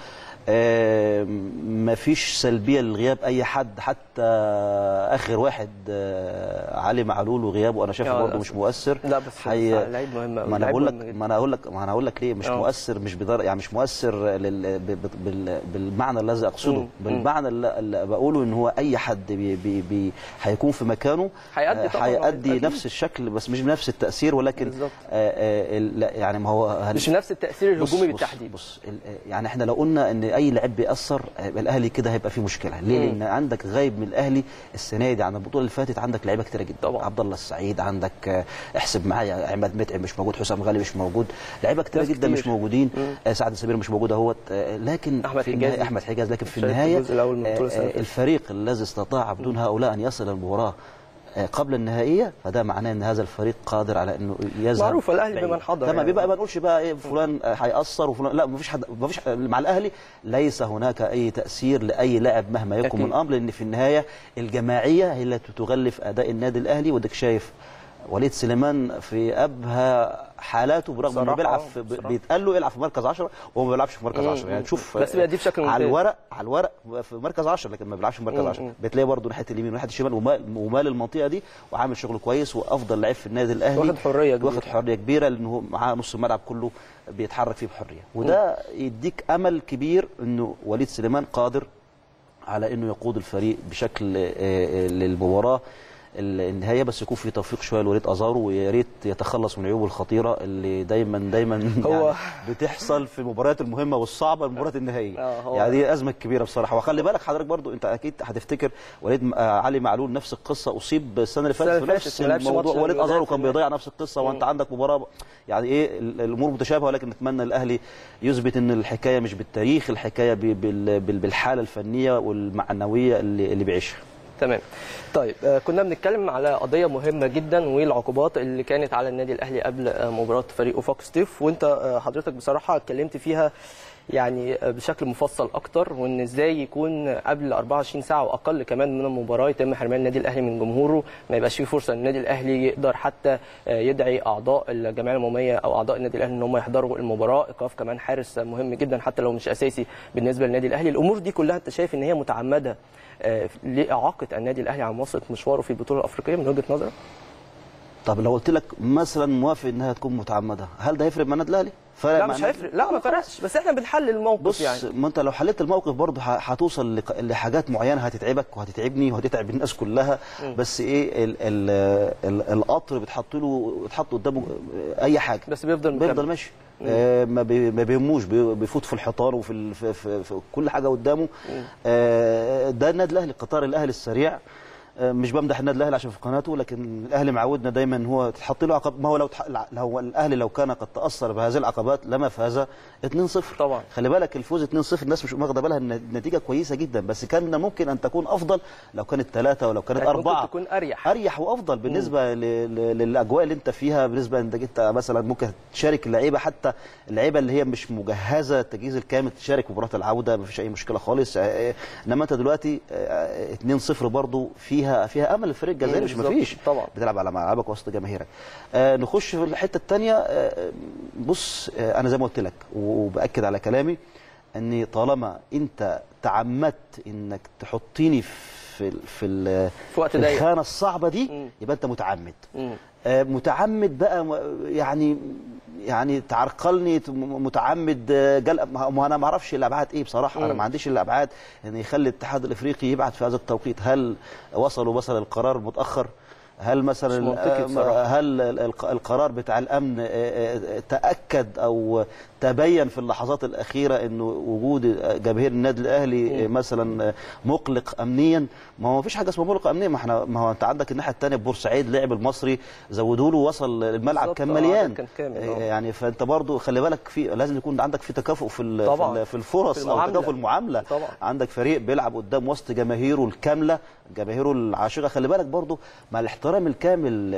آه، مفيش سلبيه لغياب اي حد حتى اخر واحد آه، علي معلول وغيابه انا شايفه آه، برضه للأسف. مش مؤثر لا بس حي- بس لعيب مهم أوي، ما انا لعيب بقول لك مهم جدا. ما انا هقول لك ما انا هقول لك ليه مش آه. مؤثر مش بدر يعني مش مؤثر لل... ب... ب... بال... بالمعنى الذي اقصده مم. بالمعنى اللي, اللي بقوله ان هو اي حد بي... بي... بي... هيكون في مكانه هيأدي آه، طبعاً، هيأدي أكيد. نفس الشكل بس مش بنفس التأثير ولكن بالظبط. آه آه ال- لا، يعني ما هو هل... مش نفس التاثير بص- الهجومي بص- بالتحديد بص ال- يعني احنا لو قلنا ان اي لعيب بيأثر آه، الاهلي كده هيبقى فيه مشكله ليه؟ مم. لان عندك غايب من الاهلي السنه دي عن البطوله اللي فاتت عندك لعيبه كتيره جدا طبعاً. عبد الله السعيد عندك آه، احسب معايا عماد متعب مش موجود حسام غالي مش موجود لعيبه كتيره ناس جدا مش كتير. موجودين مم. آه، سعد السمير مش موجود اهوت آه، لكن أحمد في حجازي. النهاية احمد حجاز لكن في شايف النهايه الجزء الأول من البطولة آه، السنة اللي آه، فاتت. الفريق الذي استطاع بدون هؤلاء ان يصل المباراه آه، قبل النهائيه فده معناه ان هذا الفريق قادر على انه يذهب معروف الأهلي بعيد. بمن حضر تمام يعني. بيبقى ما نقولش بقى ايه فلان آه، هيأثر وفلان لا مفيش حد مفيش مع الاهلي ليس هناك اي تأثير لاي لاعب مهما يكن أكيد. من امر لان في النهايه الجماعيه هي التي تغلف اداء النادي الاهلي وديك شايف وليد سليمان في ابهى حالاته برغم انه بصراحة بيلعب آه، في بصراحة. بيتقال له العب في مركز 10 وهو ما بيلعبش في مركز مم، 10 يعني مم. تشوف بس بيأديه بشكل على ممتاز. الورق على الورق في مركز 10 لكن ما بيلعبش في مركز مم، 10 مم. بتلاقيه برضه ناحيه اليمين وناحيه الشمال ومال, ومال المنطقه دي وعامل شغل كويس وافضل لعيب في النادي الاهلي واخد حرية كبيرة. واخد حريه كبيره لانه هو معاه نص الملعب كله بيتحرك فيه بحريه وده يديك امل كبير انه وليد سليمان قادر على انه يقود الفريق بشكل آه، آه، للمباراه ال- النهايه بس يكون في توفيق شويه لوليد ازارو ويا ريت يتخلص من عيوبه الخطيره اللي دايما دايما هو- يعني بتحصل في المباريات المهمه والصعبه المباريات النهائيه آه، هو- يعني دي ازمه كبيره بصراحه وخلي بالك حضرتك برضو انت اكيد هتفتكر وليد م- آه، علي معلول نفس القصه اصيب السنه اللي فاتت السنة في اللي نفس فاتت، ما لعبش الموضوع ماتش وليد ازارو الوداد كان في بيضيع نفس القصه وانت عندك مباراه يعني ايه ال- الامور متشابهه ولكن نتمنى الاهلي يثبت ان الحكايه مش بالتاريخ الحكايه ب- بال- بال- بالحاله الفنيه والمعنويه اللي اللي بيعيشها تمام طيب آه، كنا بنتكلم على قضيه مهمه جدا والعقوبات اللي كانت على النادي الاهلي قبل آه، مباراه فريق وفاق ستيف وانت آه، حضرتك بصراحه اتكلمت فيها يعني آه، بشكل مفصل اكتر وان ازاي يكون قبل 24 ساعه واقل كمان من المباراه يتم حرمان النادي الاهلي من جمهوره ما يبقاش فيه فرصه ان النادي الاهلي يقدر حتى آه، يدعي اعضاء الجمعيه العموميه او اعضاء النادي الاهلي ان هم يحضروا المباراه ايقاف كمان حارس مهم جدا حتى لو مش اساسي بالنسبه للنادي الاهلي الامور دي كلها انت شايف ان هي متعمده آه، لاعاقه النادي الاهلي عن مواصله مشواره في البطوله الافريقيه من وجهه نظرك؟ طب لو قلت لك مثلا موافق انها تكون متعمده هل ده هيفرق مع النادي الاهلي؟ فرق لا مع مش النادي؟ هيفرق لا ما فرقش بس احنا بنحلل الموقف بص يعني ما انت لو حليت الموقف برضه ه- هتوصل لق- لحاجات معينه هتتعبك وهتتعبني وهتتعب الناس كلها بس ايه ال ال ال القطر بتحط له بتحط قدامه اي حاجه بس بيفضل بيفضل مكمل. ماشي آه ما بي ما بيهموش بي- بيفوت في الحيطان وفي ال- في, في, في كل حاجه قدامه آه ده النادي الاهلي قطار الاهلي السريع آه، مش بمدح النادي الاهلي عشان في قناته لكن الاهلي معودنا دايما ان هو تحط له عقب ما هو لو تح... لو الاهلي لو كان قد تاثر بهذه العقبات لما فاز 2-0 طبعا. خلي بالك الفوز 2-0 الناس مش واخده بالها ان النتيجه كويسه جدا بس كان ممكن ان تكون افضل لو كانت ثلاثه ولو كانت كانت ممكن اربعه تكون أريح. اريح وافضل بالنسبه ل... ل... للاجواء اللي انت فيها بالنسبه انك انت مثلا ممكن تشارك اللعيبه حتى اللعيبه اللي هي مش مجهزه التجهيز الكامل تشارك مباراه العوده مفيش اي مشكله خالص آه، انما انت دلوقتي آه، 2-0 برضو فيها فيها امل الفريق الجزائري مش بالظبط، مفيش طبعا. بتلعب على ملعبك وسط جماهيرك آه نخش في الحته الثانيه آه بص آه انا زي ما قلت لك وباكد على كلامي اني طالما انت تعمدت انك تحطيني في ال- في ال- في وقت في ضيق. الخانه الصعبه دي مم. يبقى انت متعمد مم. آه، متعمد بقى م- يعني يعني تعرقلني ت- م- متعمد آه، جل ما ما انا ما اعرفش الابعاد ايه بصراحه انا مم. ما عنديش الابعاد ان يخلي الاتحاد الافريقي يبعت في هذا التوقيت هل وصلوا مثلا القرار متاخر هل مثلا مش منطقي آه، بصراحة. هل ال- الق- القرار بتاع الامن آه، آه، تاكد او تبين في اللحظات الاخيره انه وجود جماهير النادي الاهلي آه، مثلا آه، مقلق امنيا ما هو مفيش حاجه اسمها مقلق امنيا ما احنا ما هو انت عندك الناحيه الثانيه بورسعيد لعب المصري زودوا له وصل الملعب بالظبط، كان آه، مليان كان كامل، آه، آه. يعني فانت برضو خلي بالك في لازم يكون عندك في تكافؤ في ال- طبعاً. في ال- في الفرص في او المعاملة. تكافؤ المعامله طبعاً. عندك فريق بيلعب قدام وسط جماهيره الكامله جماهيره العاشقه خلي بالك برضو مع الاحترام الكامل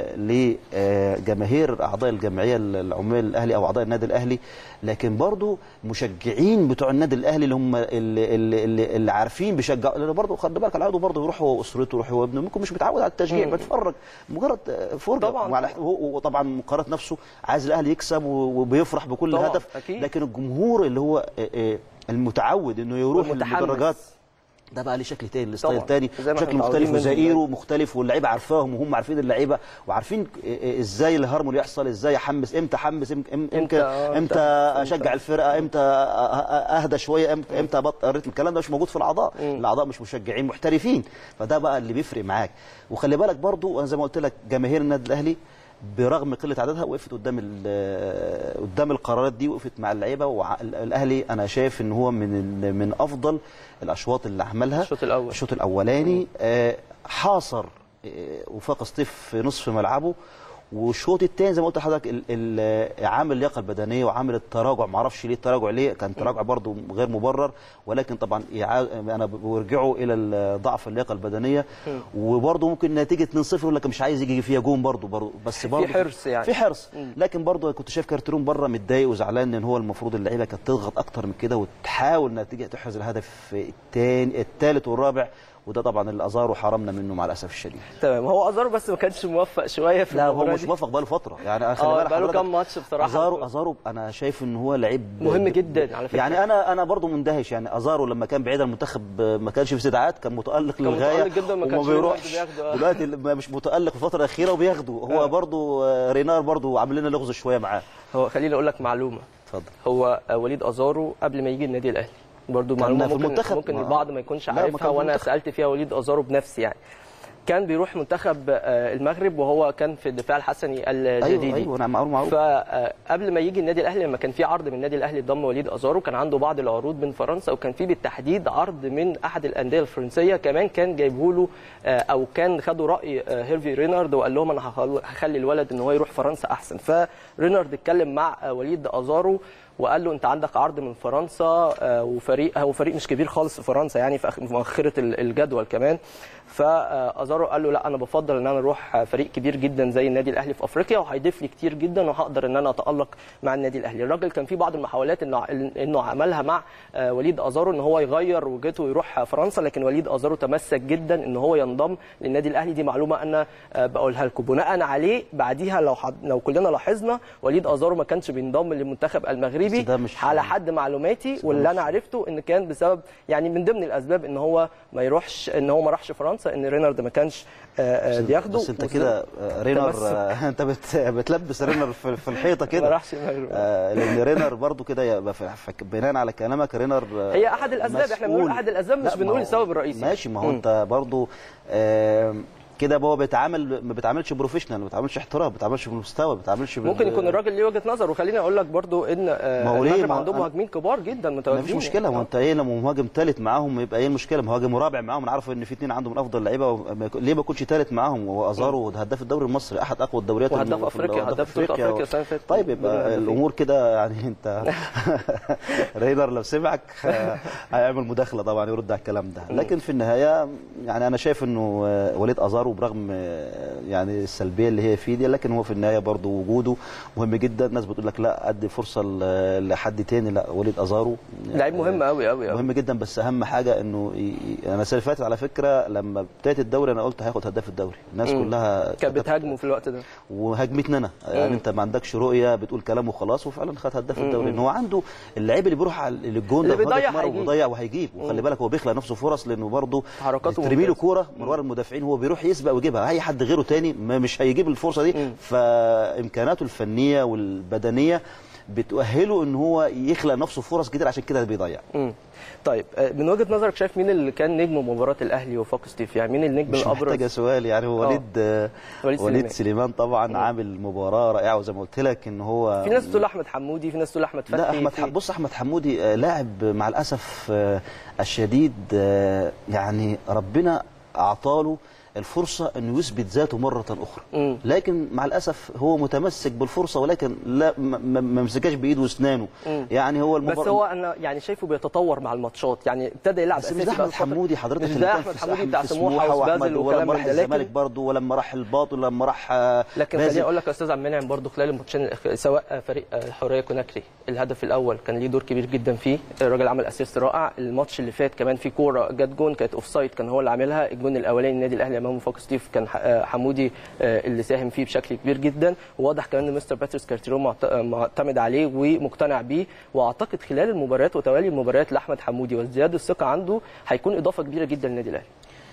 لجماهير اعضاء الجمعيه العموميه للاهلي او اعضاء النادي الاهلي لكن برضو مشجعين بتوع النادي الاهلي اللي هم اللي, اللي, اللي, اللي عارفين بيشجعوا لان برضو خلي بالك العضو برضو يروح هو واسرته يروح هو وابنه ممكن مش متعود على التشجيع مم. بيتفرج مجرد فرجه طبعاً. وعلى هو- وطبعا مقارنه نفسه عايز الاهلي يكسب وبيفرح بكل طبعاً، هدف أكيد. لكن الجمهور اللي هو آه، آه، المتعود انه يروح والمتحمس. المدرجات ده بقى ليه شكل تاني ليه ستايل طبعاً. تاني زي ما شكل احنا مختلف متعودين منهم وزائره مختلف واللعيبه عارفاهم وهم عارفين اللعيبه وعارفين آه، آه، ازاي الهارمون يحصل ازاي احمس امتى احمس إم- إم- إمتى، امتى آه، امتى إمتى- اشجع الفرقه امتى أ- أ- اهدى شويه امتى امتى ابطل الريتم الكلام ده مش موجود في الاعضاء الاعضاء مش مشجعين محترفين فده بقى اللي بيفرق معاك وخلي بالك برضو انا زي ما قلت لك جماهير النادي الاهلي برغم قله عددها وقفت قدام ال- قدام القرارات دي وقفت مع اللعيبه والاهلي انا شايف ان هو من ال- من افضل الاشواط اللي عملها الشوط الأول. الشوط الاولاني آه، حاصر آه، وفاق سطيف في نصف ملعبه والشوط الثاني زي ما قلت لحضرتك ال- ال- عامل اللياقه البدنيه وعامل التراجع ما اعرفش ليه التراجع ليه كان تراجع برضه غير مبرر ولكن طبعا إعا- انا برجعه الى ال- ضعف اللياقه البدنيه وبرضه ممكن نتيجه 2-0 يقول لك مش عايز يجي فيها جون برضه برضه بس برضه حرص يعني. في حرص لكن برضه كنت شايف كارترون بره متضايق وزعلان ان هو المفروض اللعيبه كانت تضغط اكتر من كده وتحاول انها تيجي تحرز الهدف الثاني الثالث والرابع وده طبعا اللي ازاره حرمنا منه مع الاسف الشديد تمام هو ازارو بس ما كانش موفق شويه في لا هو المباراة مش دي. موفق بقاله فتره يعني خلي اه بالك بقاله حضرتك كام ماتش بصراحه ازارو ازارو انا شايف ان هو لعيب مهم جدا على فكرة. يعني انا انا برضو مندهش يعني ازارو لما كان بعيد عن المنتخب ما كانش في استدعاءات كان متالق كان للغايه متألق جدا، ما وما كانش بيروحش بياخده، آه. دلوقتي ما مش متالق في الفتره الاخيره وبياخده هو آه. برضو آه، رينار برضو عامل لنا لغز شويه معاه هو خليني اقول لك معلومه اتفضل هو وليد ازارو قبل ما يجي النادي الاهلي برضو معلومه في ممكن المنتخب. ممكن ما- البعض ما يكونش لا، ما عارفها كان في وانا المنتخب. سالت فيها وليد ازارو بنفسي يعني كان بيروح منتخب آه، المغرب وهو كان في الدفاع الحسني الجديدي ايوه ايوه انا معروف معروف فقبل ما يجي النادي الاهلي لما كان في عرض من النادي الاهلي ضم وليد ازارو كان عنده بعض العروض من فرنسا وكان في بالتحديد عرض من احد الانديه الفرنسيه كمان كان جايبه له آه، او كان خدوا راي آه، هيرفي رينارد وقال لهم انا هخل- هخلي الولد ان هو يروح فرنسا احسن فرينارد اتكلم مع آه، وليد ازارو وقال له انت عندك عرض من فرنسا آه، وفريق هو فريق مش كبير خالص في فرنسا يعني في آخر- في مؤخره ال- الجدول كمان فازارو قال له لا انا بفضل ان انا اروح فريق كبير جدا زي النادي الاهلي في افريقيا وهيضيف لي كتير جدا وهقدر ان انا اتالق مع النادي الاهلي الراجل كان في بعض المحاولات انه انه عملها مع آه، وليد ازارو ان هو يغير وجهته ويروح فرنسا لكن وليد ازارو تمسك جدا ان هو ينضم للنادي الاهلي دي معلومه انا آه، بقولها لكم بناء عليه بعديها لو حد لو كلنا لاحظنا وليد ازارو ما كانش بينضم للمنتخب المغربي بس ده مش- على حد معلوماتي واللي انا عرفته ان كان بسبب يعني من ضمن الاسباب ان هو ما يروحش ان هو ما راحش فرنسا ان رينارد ما كانش آه، آه، بياخده بس انت كده آه، رينر تمسك. آه، انت بت- بتلبس رينر في في الحيطه ما كده راحش المغرب آه، لان رينر برضو كده يبقى في- في- بناء على كلامك رينر آه، هي أحد الأسباب، إحنا بنقول مسؤول. أحد الأسباب، مش لا، ما بنقول هو- السبب الرئيسي. ماشي ما هو مم. انت برضو آه، كده هو بيتعامل ما بيتعاملش بروفيشنال ما بيتعاملش احتراف ما بيتعاملش بالمستوى ما بيتعاملش بال- ممكن يكون الراجل ليه وجهه نظر وخليني اقول لك برضو ان آه، ما هو ليه؟ المغرب ما هو عندهم أنا- مهاجمين كبار جدا ما متواجدين فيش مشكله ما هو انت ايه لما مهاجم ثالث معاهم يبقى ايه المشكله مهاجم رابع معاهم انا عارف ان في اثنين عندهم من افضل اللعيبه وما يكون- ليه ما يكونش ثالث معاهم وهو ازارو ده هداف الدوري المصري احد اقوى الدوريات وهداف الم- في أفريقيا، الهداف هداف بطولة أفريقيا و- السنة اللي فاتت. طيب ضمن يبقى الهدافين. الامور كده يعني انت رينر لو سمعك هيعمل مداخله طبعا يرد على الكلام ده لكن في النهايه يعني انا شايف انه آه، وليد ازارو برغم آه، يعني السلبيه اللي هي فيه دي لكن هو في النهايه برضه وجوده مهم جدا الناس بتقول لك لا ادي فرصه ل- لحد تاني لا وليد ازارو لعيب مهم قوي قوي قوي مهم جدا بس اهم حاجه انه ي... ي- انا السنه اللي فاتت على فكره لما بدايه الدوري انا قلت هياخد هداف الدوري الناس مم. كلها كانت بتهاجمه في الوقت ده وهاجمتنا انا يعني مم. انت ما عندكش رؤيه بتقول كلام وخلاص وفعلا خد هداف الدوري ان هو عنده اللعيب اللي بيروح على للجون اللي ده بيضيع مرة هيجيب. وبيضيع وهيجيب وخلي بالك هو بيخلق نفسه فرص لانه برضه تحركاته ترمي له ممتازة. كوره من ورا المدافعين هو بيروح يسبق ويجيبها اي حد غيره تاني ما مش هيجيب الفرصه دي مم. فامكاناته الفنيه والبدنيه بتؤهله ان هو يخلق نفسه فرص كتير عشان كده بيضيع مم. طيب آه، من وجهه نظرك شايف مين اللي كان نجم مباراه الاهلي وفاق ستيف يعني مين النجم مش الابرز محتاجه سؤال يعني هو آه. وليد آه، وليد وليد سليمان. سليمان طبعا عامل مباراه رائعه وزي ما قلت لك ان هو في ناس تقول احمد حمودي في ناس تقول احمد فتحي لا احمد في- ح- بص احمد حمودي آه، لاعب مع الاسف آه، الشديد آه، يعني ربنا اعطاله الفرصه انه يثبت ذاته مره اخرى مم. لكن مع الاسف هو متمسك بالفرصه ولكن لا ما- ما ما مسكهاش بايده واسنانه مم. يعني هو بس المبار- هو انا يعني شايفه بيتطور مع الماتشات يعني ابتدى يلعب بس مش اساسي ده بقى احمد في فترة- حمودي حضرتك مش اللي ده كان احمد في حمودي في بتاع سموحه وأحمد وبازل وكلام ولما من راح ده الزمالك لكن برضه ولما راح الباطل ولما راح آه، لكن بازل. خليني اقول لك يا استاذ عبد المنعم برضه خلال الماتشين الأخ- سواء فريق الحريه كوناكري الهدف الاول كان ليه دور كبير جدا فيه الراجل عمل اسيست رائع الماتش اللي فات كمان في كوره جت جون كانت اوف سايد كان هو اللي عاملها الجون الاولاني النادي الاهلي امام وفاق ستيف كان ح- آه، حمودي آه، اللي ساهم فيه بشكل كبير جدا وواضح كمان ان مستر باتريس كارتيرون معت- آه، معتمد عليه ومقتنع بيه واعتقد خلال المباريات وتوالي المباريات لاحمد حمودي وازدياد الثقه عنده هيكون اضافه كبيره جدا للنادي الاهلي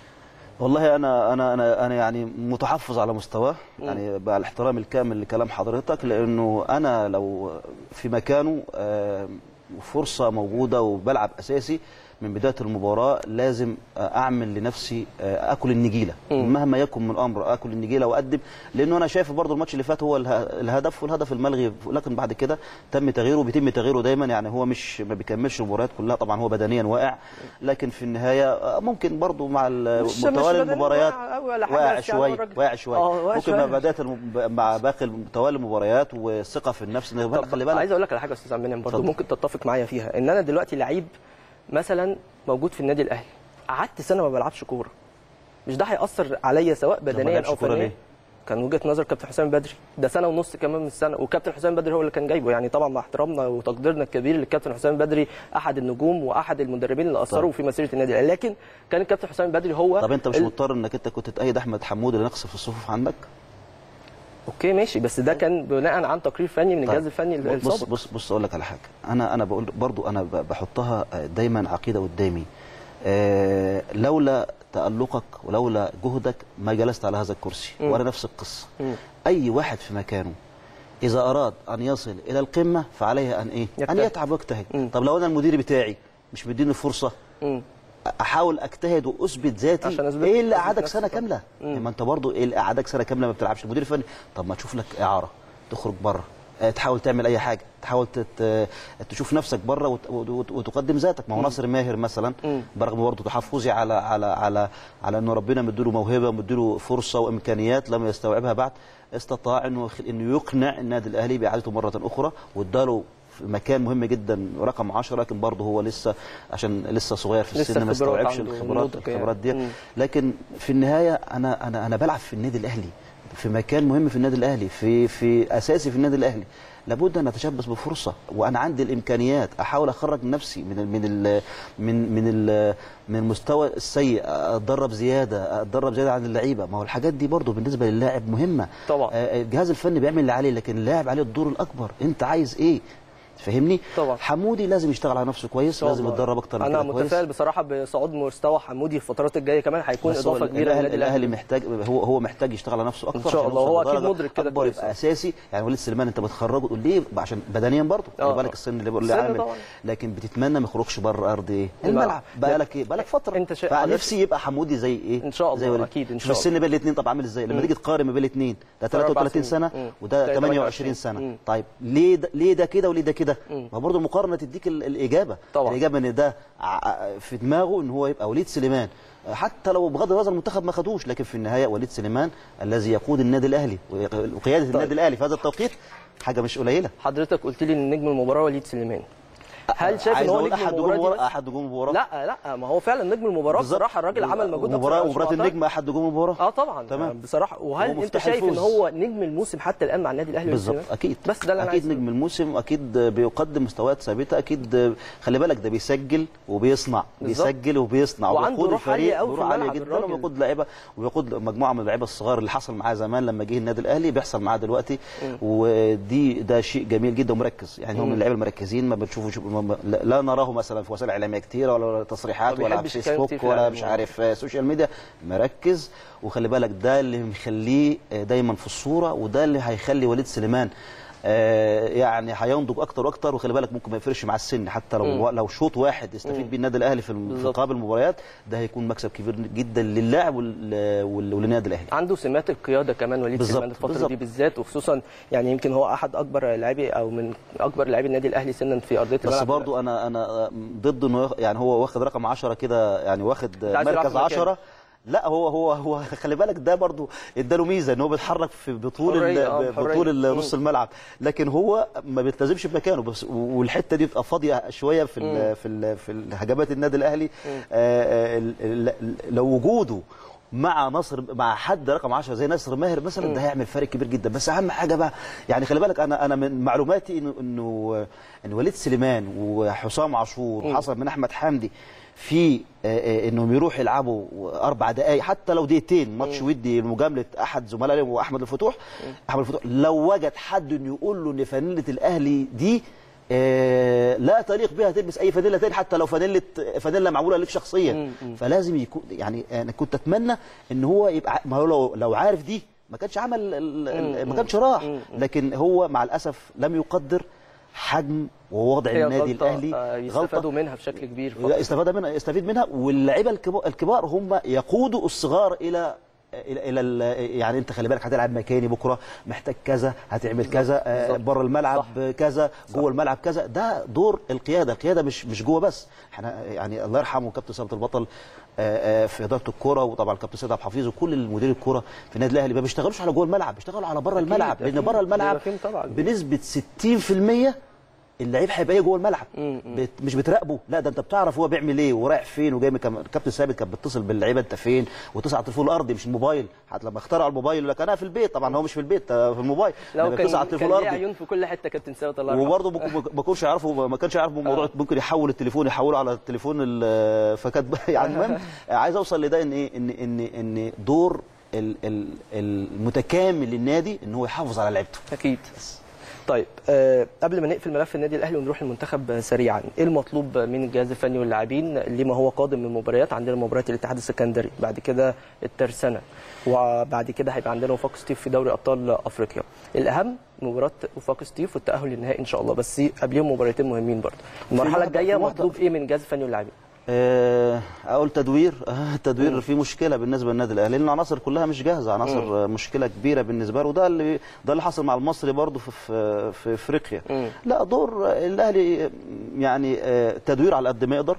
والله انا انا انا انا يعني متحفظ على مستواه يعني بقى الاحترام الكامل لكلام حضرتك لانه انا لو في مكانه آه، فرصه موجوده وبلعب اساسي من بدايه المباراه لازم آه، اعمل لنفسي آه، اكل النجيله مم. مهما يكن من الامر اكل النجيله واقدم لانه انا شايف برضو الماتش اللي فات هو اله- الهدف والهدف الملغي لكن بعد كده تم تغييره بيتم تغييره دايما يعني هو مش ما بيكملش المباريات كلها طبعا هو بدنيا واقع لكن في النهايه آه، ممكن برضو مع ال- مش- مش توالي بدنيا المباريات واقع أوي ولا حاجة، واقع بس يعني شويه الراجل- واقع شويه آه، واقع ممكن شوية. مع بدايه الم- مع باقي توالي المباريات والثقه في النفس إن طب خلي بالك عايز اقول لك على حاجه يا استاذ عبد المنعم برضه اتفضل. ممكن تتفق معايا فيها ان انا دلوقتي لعيب مثلا موجود في النادي الاهلي قعدت سنه ما بلعبش كوره مش ده هياثر عليا سواء بدنيا لعبش او كورة فنيا ليه؟ كان وجهه نظر كابتن حسام بدري ده سنه ونص كمان من السنه وكابتن حسام بدري هو اللي كان جايبه يعني طبعا مع احترامنا وتقديرنا الكبير للكابتن حسام بدري احد النجوم واحد المدربين اللي اثروا طبعا. في مسيره النادي الاهلي لكن كان الكابتن حسام بدري هو طب انت مش ال- مضطر انك انت كنت تأيد احمد حمود اللي نقص في الصفوف عندك اوكي ماشي بس ده كان بناء عن تقرير فني من الجهاز طيب. الفني بص السابق بص بص اقول لك على حاجه انا انا بقول برضو انا ب- بحطها دايما عقيده قدامي آه، لولا تألقك ولولا جهدك ما جلست على هذا الكرسي مم. وانا نفس القصه مم. اي واحد في مكانه اذا اراد ان يصل الى القمه فعليه ان ايه ان يجتهد. يتعب ويجتهد مم. طب لو انا المدير بتاعي مش مديني فرصه مم. احاول اجتهد واثبت ذاتي عشان أثبت- ايه اللي أثبت قعدك نفسي سنه طبعا. كامله ما انت برضو ايه اللي قعدك سنه كامله ما بتلعبش المدير الفني طب ما تشوف لك اعاره تخرج بره آه، تحاول تعمل اي حاجه تحاول تت... تشوف نفسك بره وت... وت... وتقدم ذاتك ما هو ناصر ماهر مثلا برغم برضه تحفظي على على على على انه ربنا مديله موهبه مديله فرصه وامكانيات لم يستوعبها بعد استطاع انه يخ- انه يقنع النادي الاهلي باعادته مره اخرى واداله في مكان مهم جدا رقم 10 لكن برضه هو لسه عشان لسه صغير في لسه السن ما خبرات استوعبش عنده الخبرات نضج يعني. الخبرات دي مم. لكن في النهايه انا انا انا بلعب في النادي الاهلي في مكان مهم في النادي الاهلي في في اساسي في النادي الاهلي لابد ان اتشبث بفرصه وانا عندي الامكانيات احاول اخرج نفسي من ال من ال من من ال من المستوى السيء اتدرب زياده اتدرب زياده عن اللعيبه ما هو الحاجات دي برضو بالنسبه للاعب مهمه طبعا. آه، الجهاز الفني بيعمل اللي عليه لكن اللاعب عليه الدور الاكبر انت عايز ايه فاهمني طبعا. حمودي لازم يشتغل على نفسه كويس شاء لازم الله. يتدرب اكتر من انا كده كويس متفائل بصراحه بصعود مستوى حمودي في الفترات الجايه كمان هيكون بس هو اضافه كبيره الاهلي للنادي الاهلي الاهلي محتاج هو هو محتاج يشتغل على نفسه اكتر إن شاء عشان الله. يوصل هو أكيد لدرجة مدرك كده أكبر كويس. يبقى اساسي يعني وليد سليمان انت بتخرجه تقول ليه عشان بدنيا برضه آه. خلي بالك السن اللي اللي السن عامل طبعا. لكن بتتمنى ما يخرجش بره ارض ايه الملعب. الملعب بقى لك ايه بقى لك فتره أنت شا- فنفسي يبقى حمودي زي ايه إن شاء الله، زي وليد. أكيد إن شوف شاء السن بين الاثنين طب عامل ازاي لما تيجي تقارن ما بين الاثنين ده فرق أربع 33 سنين. سنه مم. وده ده 28 سنه مم. طيب ليه ده ليه ده كده وليه ده كده ما برضه المقارنه تديك ال- الاجابه طبعا. الاجابه ان ده ع- في دماغه ان هو يبقى وليد سليمان حتى لو بغض النظر المنتخب ما خدوش لكن في النهايه وليد سليمان الذي يقود النادي الاهلي وقياده النادي الاهلي في هذا التوقيت حاجه مش قليله حضرتك قلت لي ان نجم المباراه وليد سليمان هل شايف ان عايز هو أقول نجم احد نجوم المباراه دي المباراه بس؟ احد نجوم المباراه لا لا ما هو فعلا نجم المباراه بالظبط. بصراحه الراجل عمل مجهود أكتر مباراه من مباراه وقتها. النجم احد نجوم المباراه اه طبعا تمام. بصراحه هو وهل انت مفتاح شايف ان الفوز. هو نجم الموسم حتى الان مع النادي الاهلي وليد بالظبط سليمان؟ اكيد بس ده اللي انا اكيد عايز نجم الموسم واكيد بيقدم مستويات ثابته اكيد خلي بالك ده بيسجل وبيصنع بالظبط. بيسجل وبيصنع وعنده وبيقود روح عالية الفريق أوي في بروح عاليه الملعب جدا الراجل. وبيقود لعيبه وبيقود مجموعه من اللعيبه الصغار اللي حصل معاه زمان لما جه النادي الاهلي بيحصل معاه دلوقتي ودي ده شيء جميل جدا ومركز يعني هو من اللعيبه المركزين ما بتشوفوش ما- ما- لا لا نراه مثلا في وسائل اعلاميه كتيره ولا تصريحات ما ولا بيحبش على يتكلم كتير فيسبوك في ولا الإعلام. مش عارف آه، سوشيال ميديا مركز وخلي بالك ده اللي مخليه آه، دايما في الصوره وده اللي هيخلي وليد سليمان آه، يعني هينضج اكتر واكتر وخلي بالك ممكن ما يفرقش مع السن حتى لو لو شوط واحد يستفيد بيه النادي الاهلي في الم- في بالظبط. قابل المباريات ده هيكون مكسب كبير جدا للاعب وال- وال- وللنادي الاهلي عنده سمات القياده كمان وليد بالظبط، سليمان الفتره بالظبط. دي بالذات وخصوصا يعني يمكن هو احد اكبر لاعبي او من اكبر لاعبي النادي الاهلي سنا في ارضيه بس الملعب برضو انا انا ضد انه ياخ- يعني هو واخد رقم 10 كده يعني واخد عايز يلعب مركز في مكانه. 10 لا هو هو هو خلي بالك ده برضو اداله ميزه ان هو بيتحرك في بطول حرية، آه، ال- حرية. بطول نص الملعب لكن هو ما بيلتزمش بمكانه بس والحته دي بتبقى فاضيه شويه في ال في ال في الهجمات النادي الاهلي آه، آه، ال- ال- لو وجوده مع نصر مع حد رقم 10 زي نصر ماهر مثلا ده هيعمل فرق كبير جدا بس اهم حاجه بقى يعني خلي بالك انا انا من معلوماتي انه انه ان وليد سليمان وحسام عاشور وحصل من احمد حمدي في آه، آه، انهم يروحوا يلعبوا اربع دقائق حتى لو دقيقتين ماتش ودي لمجامله احد زملائه واحمد الفتوح احمد الفتوح لو وجد حد انه يقول له ان فانيله الاهلي دي آه، لا تليق بها تلبس اي فانيله تاني حتى لو فانيله فانيله معموله لك شخصيا فلازم يكون يعني انا كنت اتمنى ان هو يبقى ما هو لو لو عارف دي ما كانش عمل ال- ال- ما كانش راح لكن هو مع الاسف لم يقدر حجم ووضع هي النادي غلطة، الاهلي آه، يستفادوا منها بشكل كبير لا، استفاد منها يستفيد منها واللعيبه الكبار, الكبار هم يقودوا الصغار الى الى الى ال- يعني انت خلي بالك هتلعب مكاني بكره محتاج كذا هتعمل كذا آه، بالظبط. بره الملعب كذا جوه الملعب كذا ده دور القياده القياده مش مش جوه بس احنا يعني الله يرحمه كابتن ثابت البطل آه، آه، في اداره الكوره وطبعا كابتن سيد عبد الحفيظ وكل المدير الكوره في النادي الاهلي ما بيشتغلوش على جوه الملعب بيشتغلوا على بره الملعب لان أكيد. بره الملعب بيبقى فيهم طبعاً. بنسبه 60% اللعيب هيبقى ايه جوه الملعب بت مش بتراقبه لا ده انت بتعرف هو بيعمل ايه ورايح فين وجاي من كم- كابتن ثابت كان بيتصل باللعيبه انت فين وتصل على التليفون الارضي مش الموبايل حتى لما اخترعوا الموبايل يقول لك انا في البيت طبعا هو مش في البيت آه، في الموبايل لو لما كان بيتصل على كان التليفون ليه الارضي عيون في كل حته كابتن ثابت الله يرحمه وبرضه ممكن ما كانش يعرفوا ما كانش يعرف موضوع ممكن يحول التليفون يحوله على التليفون ال- فكانت يعني المهم عايز اوصل لده ان ايه ان ان ان دور ال- ال- المتكامل للنادي ان هو يحافظ على لعيبته اكيد طيب آه قبل ما نقفل ملف النادي الاهلي ونروح المنتخب سريعا ايه المطلوب من الجهاز الفني واللاعبين لما هو قادم من مباريات عندنا مباراه الاتحاد السكندري بعد كده الترسانه وبعد كده هيبقى عندنا وفاق ستيف في دوري ابطال افريقيا الاهم مباراه وفاق ستيف والتاهل للنهائي ان شاء الله بس قبلهم مباراتين مهمين برضه المرحله واحدة- الجايه في واحدة- مطلوب ايه من الجهاز الفني واللاعبين آه، اقول تدوير آه، التدوير فيه مشكله بالنسبه للنادي الاهلي لان العناصر كلها مش جاهزه عناصر آه، مشكله كبيره بالنسبه له وده اللي ده اللي حصل مع المصري برضه في في, في افريقيا لا دور الاهلي يعني آه، تدوير على قد ما يقدر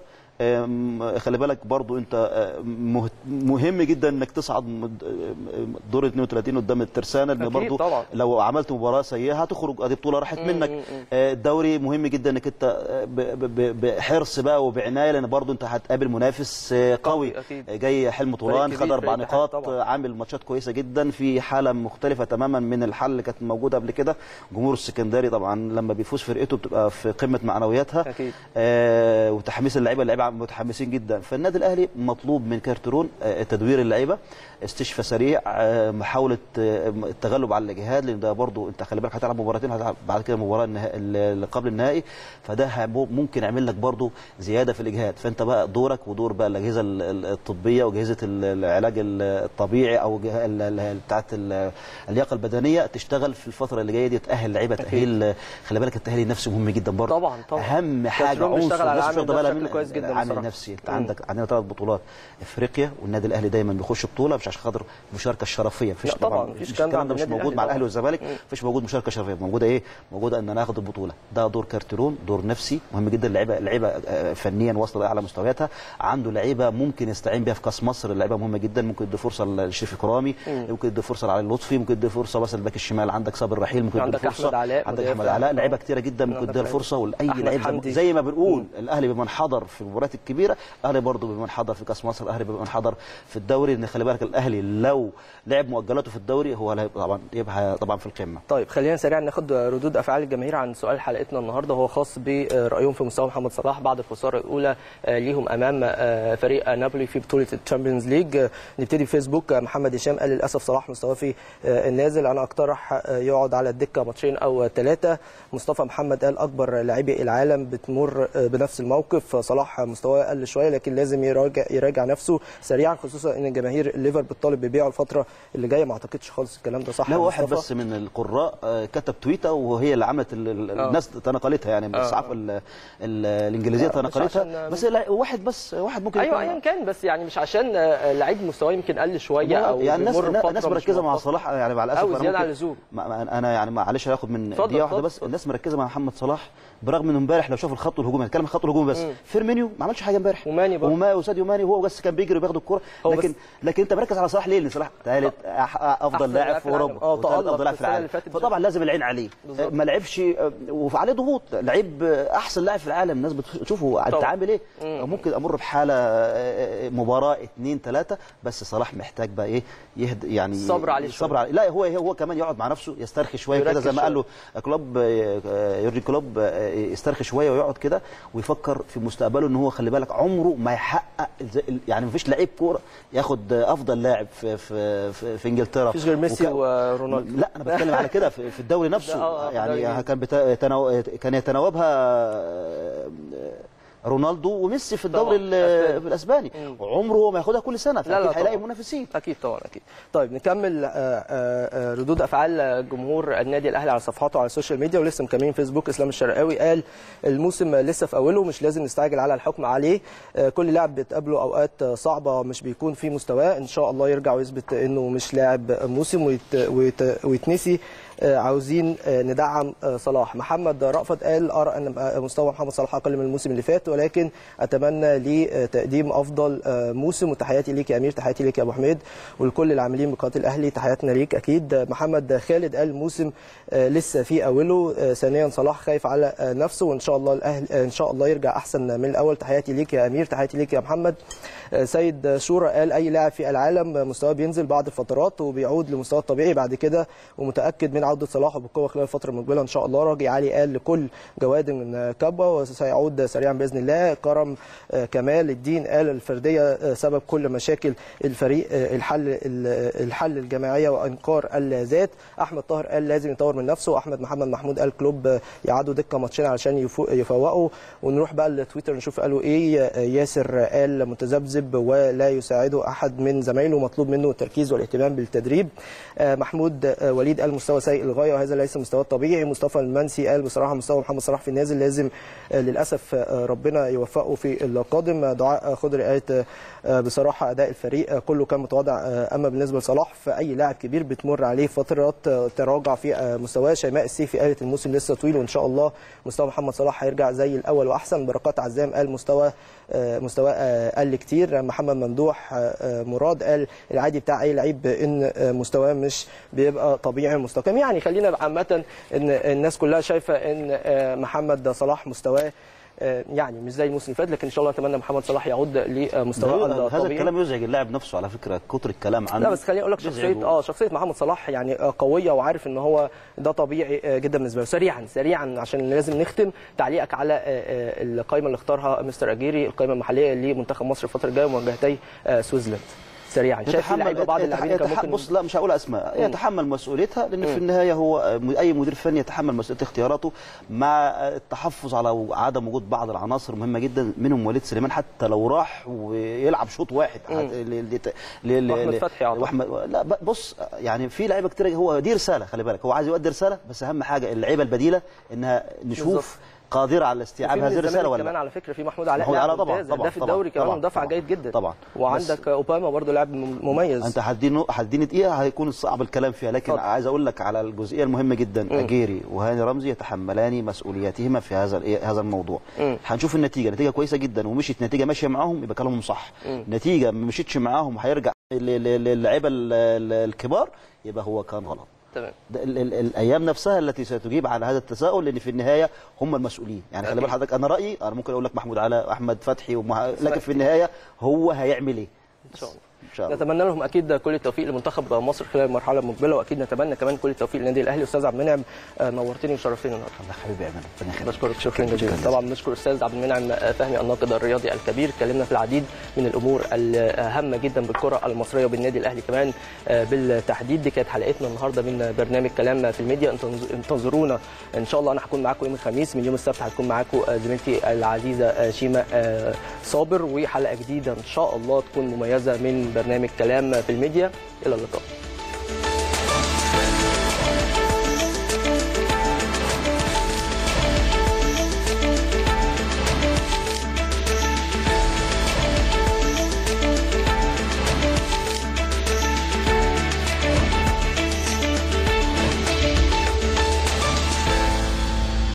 آم، خلي بالك برضو انت آه، مه- مهم جدا انك تصعد مد- آه، دور 32 قدام الترسانه لان أكيد برضو طبعا. لو عملت مباراه سيئه هتخرج ادي بطوله راحت منك آه، الدوري مهم جدا انك انت آه، ب- ب- ب- بحرص بقى وبعنايه لان برضو انت هتقابل منافس آه، قوي أكيد. آه، جاي حلم طولان فريق خد كبير، اربع فريق اتحاد نقاط طبعا. آه، عامل ماتشات كويسه جدا في حاله مختلفه تماما من الحل اللي كانت موجوده قبل كده جمهور السكندري طبعا لما بيفوز فرقته بتبقى في قمه معنوياتها أكيد. آه وتحميس اللعيبه اللعيبه متحمسين جدا فالنادي الاهلي مطلوب من كارترون آه تدوير اللعيبه استشفاء سريع آه محاوله آه التغلب على الاجهاد لان ده برضو انت خلي بالك هتلعب مباراتين هتلعب بعد كده المباراه النها- اللي قبل النهائي فده هيبو- ممكن يعمل لك برضو زياده في الاجهاد فانت بقى دورك ودور بقى الاجهزه ال- ال- الطبيه واجهزه ال- العلاج ال- الطبيعي او جه- ال- ال- بتاعه ال- اللياقه البدنيه تشتغل في الفتره اللي جايه دي تاهل اللعيبه تاهيل خلي بالك التاهيل النفسي مهم جدا برضو طبعا، طبعا. اهم حاجه كارترون بيشتغل عنصر على الناس مش العامل واخده ده بالها بشكل من كويس جدا العامل بصراحة. النفسي انت مم. عندك عندنا ثلاث بطولات افريقيا والنادي الاهلي دايما بيخش بطوله مش عشان خاطر المشاركه الشرفيه مفيش لا طبعاً، طبعا مفيش مفيش الكلام ده الكلام ده عند مش النادي موجود مع الأهلي الاهلي والزمالك مفيش موجود مشاركه شرفيه موجوده ايه موجوده ان ناخد البطوله ده دور كارترون دور نفسي مهم جدا اللعيبه اللعيبه آه، فنيا واصله لاعلى مستوياتها عنده لعيبه ممكن يستعين بيها في كاس مصر اللعيبه مهمه جدا ممكن يدي فرصه لشريف اكرامي ممكن يدي فرصه لعلي لطفي ممكن يدي فرصه مثلا الباك الشمال عندك صابر رحيل ممكن يدي عندك فرصه أحمد علاء، عندك مدافع. احمد علاء لعيبه كتيره جدا ممكن عندك يديها لعيبة. الفرصه ولاي أحمد لعيب حمدي. زي- زي ما بنقول الاهلي بمن حضر في المباريات الكبيره الاهلي برضه بمن حضر في كاس مصر الاهلي بمن حضر في الدوري ان خلي بالك الاهلي لو لعب مؤجلاته في الدوري هو اللي هيبقى طبعا يبقى طبعا في القمه طيب خلينا سريعا ناخد ردود افعال الجماهير عن سؤال حلقتنا النهارده هو خاص برايهم في مستوى محمد صلاح بعد الخساره الاولى آه، ليهم امام آه، فريق نابولي في بطوله الشامبيونز ليج آه، نبتدي فيسبوك آه، محمد هشام قال للاسف صلاح مستواه في آه، النازل انا اقترح آه، يقعد على الدكه ماتشين او ثلاثه مصطفى محمد قال اكبر لاعبي العالم بتمر آه، بنفس الموقف صلاح مستواه قل شويه لكن لازم يراجع يراجع نفسه سريعا خصوصا ان جماهير الليفر بتطالب ببيعه الفتره اللي جايه ما اعتقدش خالص الكلام ده صح لا يا هو واحد مصطفى؟ بس من القراء آه، كتب تويته وهي اللي عملت ال- ال- آه. الناس تناقلتها يعني الصحافه ال- ال- الانجليزيه لا، مش عشان- تناقلتها بس لا واحد بس واحد ممكن ايوه يكون- ايا كان بس يعني مش عشان آه، لعيب مستواه يمكن قل شويه او يعني الناس بيمر بفترة الناس مش مركزه مع موفقة. صلاح يعني مع الاسف أوي أنا زيادة ممكن- عن اللزوم. ما- ما- انا يعني معلش هاخد من اتفضل، دقيقه واحده اتفضل، بس اتفضل. الناس مركزه مع محمد صلاح برغم انه امبارح لو شاف الخط الهجومي هنتكلم عن الخط الهجومي بس فيرمينيو ما عملش حاجه امبارح وماني برضه. وما وساديو ماني وهو بس كان بيجري وبياخد الكوره هو لكن بس- لكن انت مركز على صلاح ليه؟ لان صلاح ثالث افضل أحسن لاعب لاعب في في العالم. اوروبا اه، وثالث تألق افضل لاعب في في السنة العالم اللي فاتت فطبعا لازم العين عليه بالظبط. ما لعبش وعليه ضغوط لعيب احسن لاعب في العالم الناس بتشوفه انت طبعا. عامل ايه ممكن امر بحاله آه، مباراه اثنين ثلاثه بس صلاح محتاج بقى ايه يهد يعني الصبر عليه الصبر شوية. عليه لا هو هو كمان يقعد مع نفسه يسترخي شويه كده يركز زي ما قال له شوية. كلوب آه، يورجن كلوب آه، يسترخي شويه ويقعد كده ويفكر في مستقبله ان هو خلي بالك عمره ما يحقق زي- يعني مفيش لعيب كوره ياخد افضل لاعب في في في, في انجلترا مفيش غير ميسي وك- ورونالدو. لا انا بتكلم على كده في, في الدوري نفسه آه، آه، في الدوري. يعني كان بتا... تنو... كان يتناوبها آه، رونالدو وميسي في الدوري طبعاً، ال- الأسباني. في الاسباني وعمره هو ما ياخدها كل سنه لا، فاكيد لا، هيلاقي طبعاً. منافسين اكيد طبعا اكيد طيب نكمل آه، آه، آه، ردود افعال جمهور النادي الاهلي على صفحاته على السوشيال ميديا ولسه مكملين فيسبوك اسلام الشرقاوي قال الموسم لسه في اوله مش لازم نستعجل على الحكم عليه آه، كل لاعب بتقابله اوقات صعبه مش بيكون في مستواه ان شاء الله يرجع ويثبت انه مش لاعب موسم ويت ويت ويتنسي آه، عاوزين آه، ندعم آه، صلاح محمد رأفت قال ارى ان آه، مستوى محمد صلاح اقل من الموسم اللي فات ولكن اتمنى ليه آه، تقديم افضل آه، موسم وتحياتي ليك يا امير تحياتي ليك يا ابو حميد ولكل العاملين بقناه الاهلي تحياتنا ليك اكيد آه، محمد خالد قال الموسم آه، لسه في اوله آه، ثانيا صلاح خايف على آه، نفسه وان شاء الله الاهلي آه، ان شاء الله يرجع احسن من الاول تحياتي ليك يا امير تحياتي ليك يا محمد آه، سيد شورى قال اي لاعب في العالم مستواه بينزل بعد فترات وبيعود لمستواه الطبيعي بعد كده ومتاكد من عوده صلاح وبالقوه خلال الفتره المقبله ان شاء الله راجي علي قال لكل جواد من كبا وسيعود سريعا باذن الله كرم آه، كمال الدين قال الفرديه آه، سبب كل مشاكل الفريق آه، الحل ال- الحل الجماعيه وانكار الذات احمد طاهر قال لازم يطور من نفسه احمد محمد محمود قال كلوب آه، يعادوا دكه ماتشين علشان يفو- يفوقوا ونروح بقى لتويتر نشوف قالوا ايه آه، ياسر قال متذبذب ولا يساعده احد من زمايله مطلوب منه التركيز والاهتمام بالتدريب آه، محمود آه، وليد قال مستوى سيء سيء للغايه وهذا ليس مستواه الطبيعي مصطفى المنسي قال بصراحه مستوى محمد صلاح في النازل لازم آه، للاسف آه، ربنا يوفقه في القادم آه، دعاء خضري قالت آه، آه، بصراحه اداء الفريق آه، كله كان متواضع آه، اما بالنسبه لصلاح فاي لاعب كبير بتمر عليه فترات آه، تراجع في آه، مستواه شيماء السيفي قالت الموسم لسه طويل وان شاء الله مستوى محمد صلاح هيرجع زي الاول واحسن بركات عزام قال مستوى آه، مستواه آه، قل كتير محمد ممدوح آه، آه، مراد قال العادي بتاع اي لعيب ان آه، مستواه مش بيبقى طبيعي مستقيم يعني خلينا عامه ان الناس كلها شايفه ان آه، محمد صلاح مستواه آه، يعني مش زي الموسم اللي فات لكن ان شاء الله اتمنى محمد صلاح يعود لمستواه هذا الطبيعي الكلام يزعج اللاعب نفسه على فكره كتر الكلام عنه لا بس خليني اقول لك يزعجه. شخصيه اه شخصيه محمد صلاح يعني آه، قويه وعارف ان هو ده طبيعي آه، جدا بالنسبه له سريعا سريعا عشان لازم نختم تعليقك على آه، آه، القائمه اللي اختارها مستر اجيري القائمه المحليه لمنتخب مصر الفتره الجايه ومواجهتي آه، سويسرلاند سريعا شايف في لعيبه بعض اللاعبين كان يتح- ممكن بص لا مش هقول اسماء يتحمل مسؤوليتها لان في النهايه هو اي مدير فني يتحمل مسؤوليه اختياراته مع التحفظ على عدم وجود بعض العناصر مهمه جدا منهم وليد سليمان حتى لو راح ويلعب شوط واحد حت- ل- ل- ل- ل- وأحمد ل- فتحي أعتقد. واحمد لا ب- بص يعني في لعيبه كتير هو دي رساله خلي بالك هو عايز يؤدي رساله بس اهم حاجه اللعيبه البديله انها نشوف بالظبط. قادره على استيعاب وفي من هذه الرساله الزمالك ولا كمان لا على فكره في محمود علاء محمود لاعب علاء طبعاً، ممتاز، طبعاً، ده في طبعاً، الدوري كمان طبعاً، مدافع طبعاً. جيد جدا طبعاً. وعندك اوباما برضه لاعب مميز انت هتديني هتديني دقيقه هيكون صعب الكلام فيها لكن اتفضل. عايز اقول لك على الجزئيه المهمه جدا اجيري وهاني رمزي يتحملان مسؤولياتهما في هذا الإيه- هذا الموضوع مم. هنشوف النتيجه نتيجه كويسه جدا ومشيت نتيجه ماشيه معاهم يبقى كلامهم صح نتيجه ما مشيتش معاهم وهيرجع ل- ل- للعيبه ال- ال- الكبار يبقى هو كان غلط تمام ده ال ال الايام نفسها التي ستجيب على هذا التساؤل لان في النهايه هم المسؤولين يعني خلي بال حضرتك انا رايي انا ممكن اقول لك محمود علاء احمد فتحي ومع... لكن في النهايه هو هيعمل ايه ان شاء الله ان شاء الله نتمنى لهم اكيد كل التوفيق لمنتخب مصر خلال المرحله المقبله واكيد نتمنى كمان كل التوفيق للنادي الاهلي استاذ عبد المنعم آه، نورتني وشرفتني النهارده الله حبيبي ايمن ربنا يخليك. بشكرك شكرا جزيلا طبعا بنشكر الاستاذ عبد المنعم فهمي الناقد الرياضي الكبير اتكلمنا في العديد من الامور الهامه جدا بالكره المصريه وبالنادي الاهلي كمان آه، بالتحديد دي كانت حلقتنا النهارده من برنامج كلام في الميديا انتظ- انتظرونا ان شاء الله انا هكون معاكم يوم الخميس من يوم السبت هتكون معاكم آه، زميلتي العزيزه آه، شيماء آه، صابر وحلقه جديده ان شاء الله تكون مميزه من برنامج كلام في الميديا الى اللقاء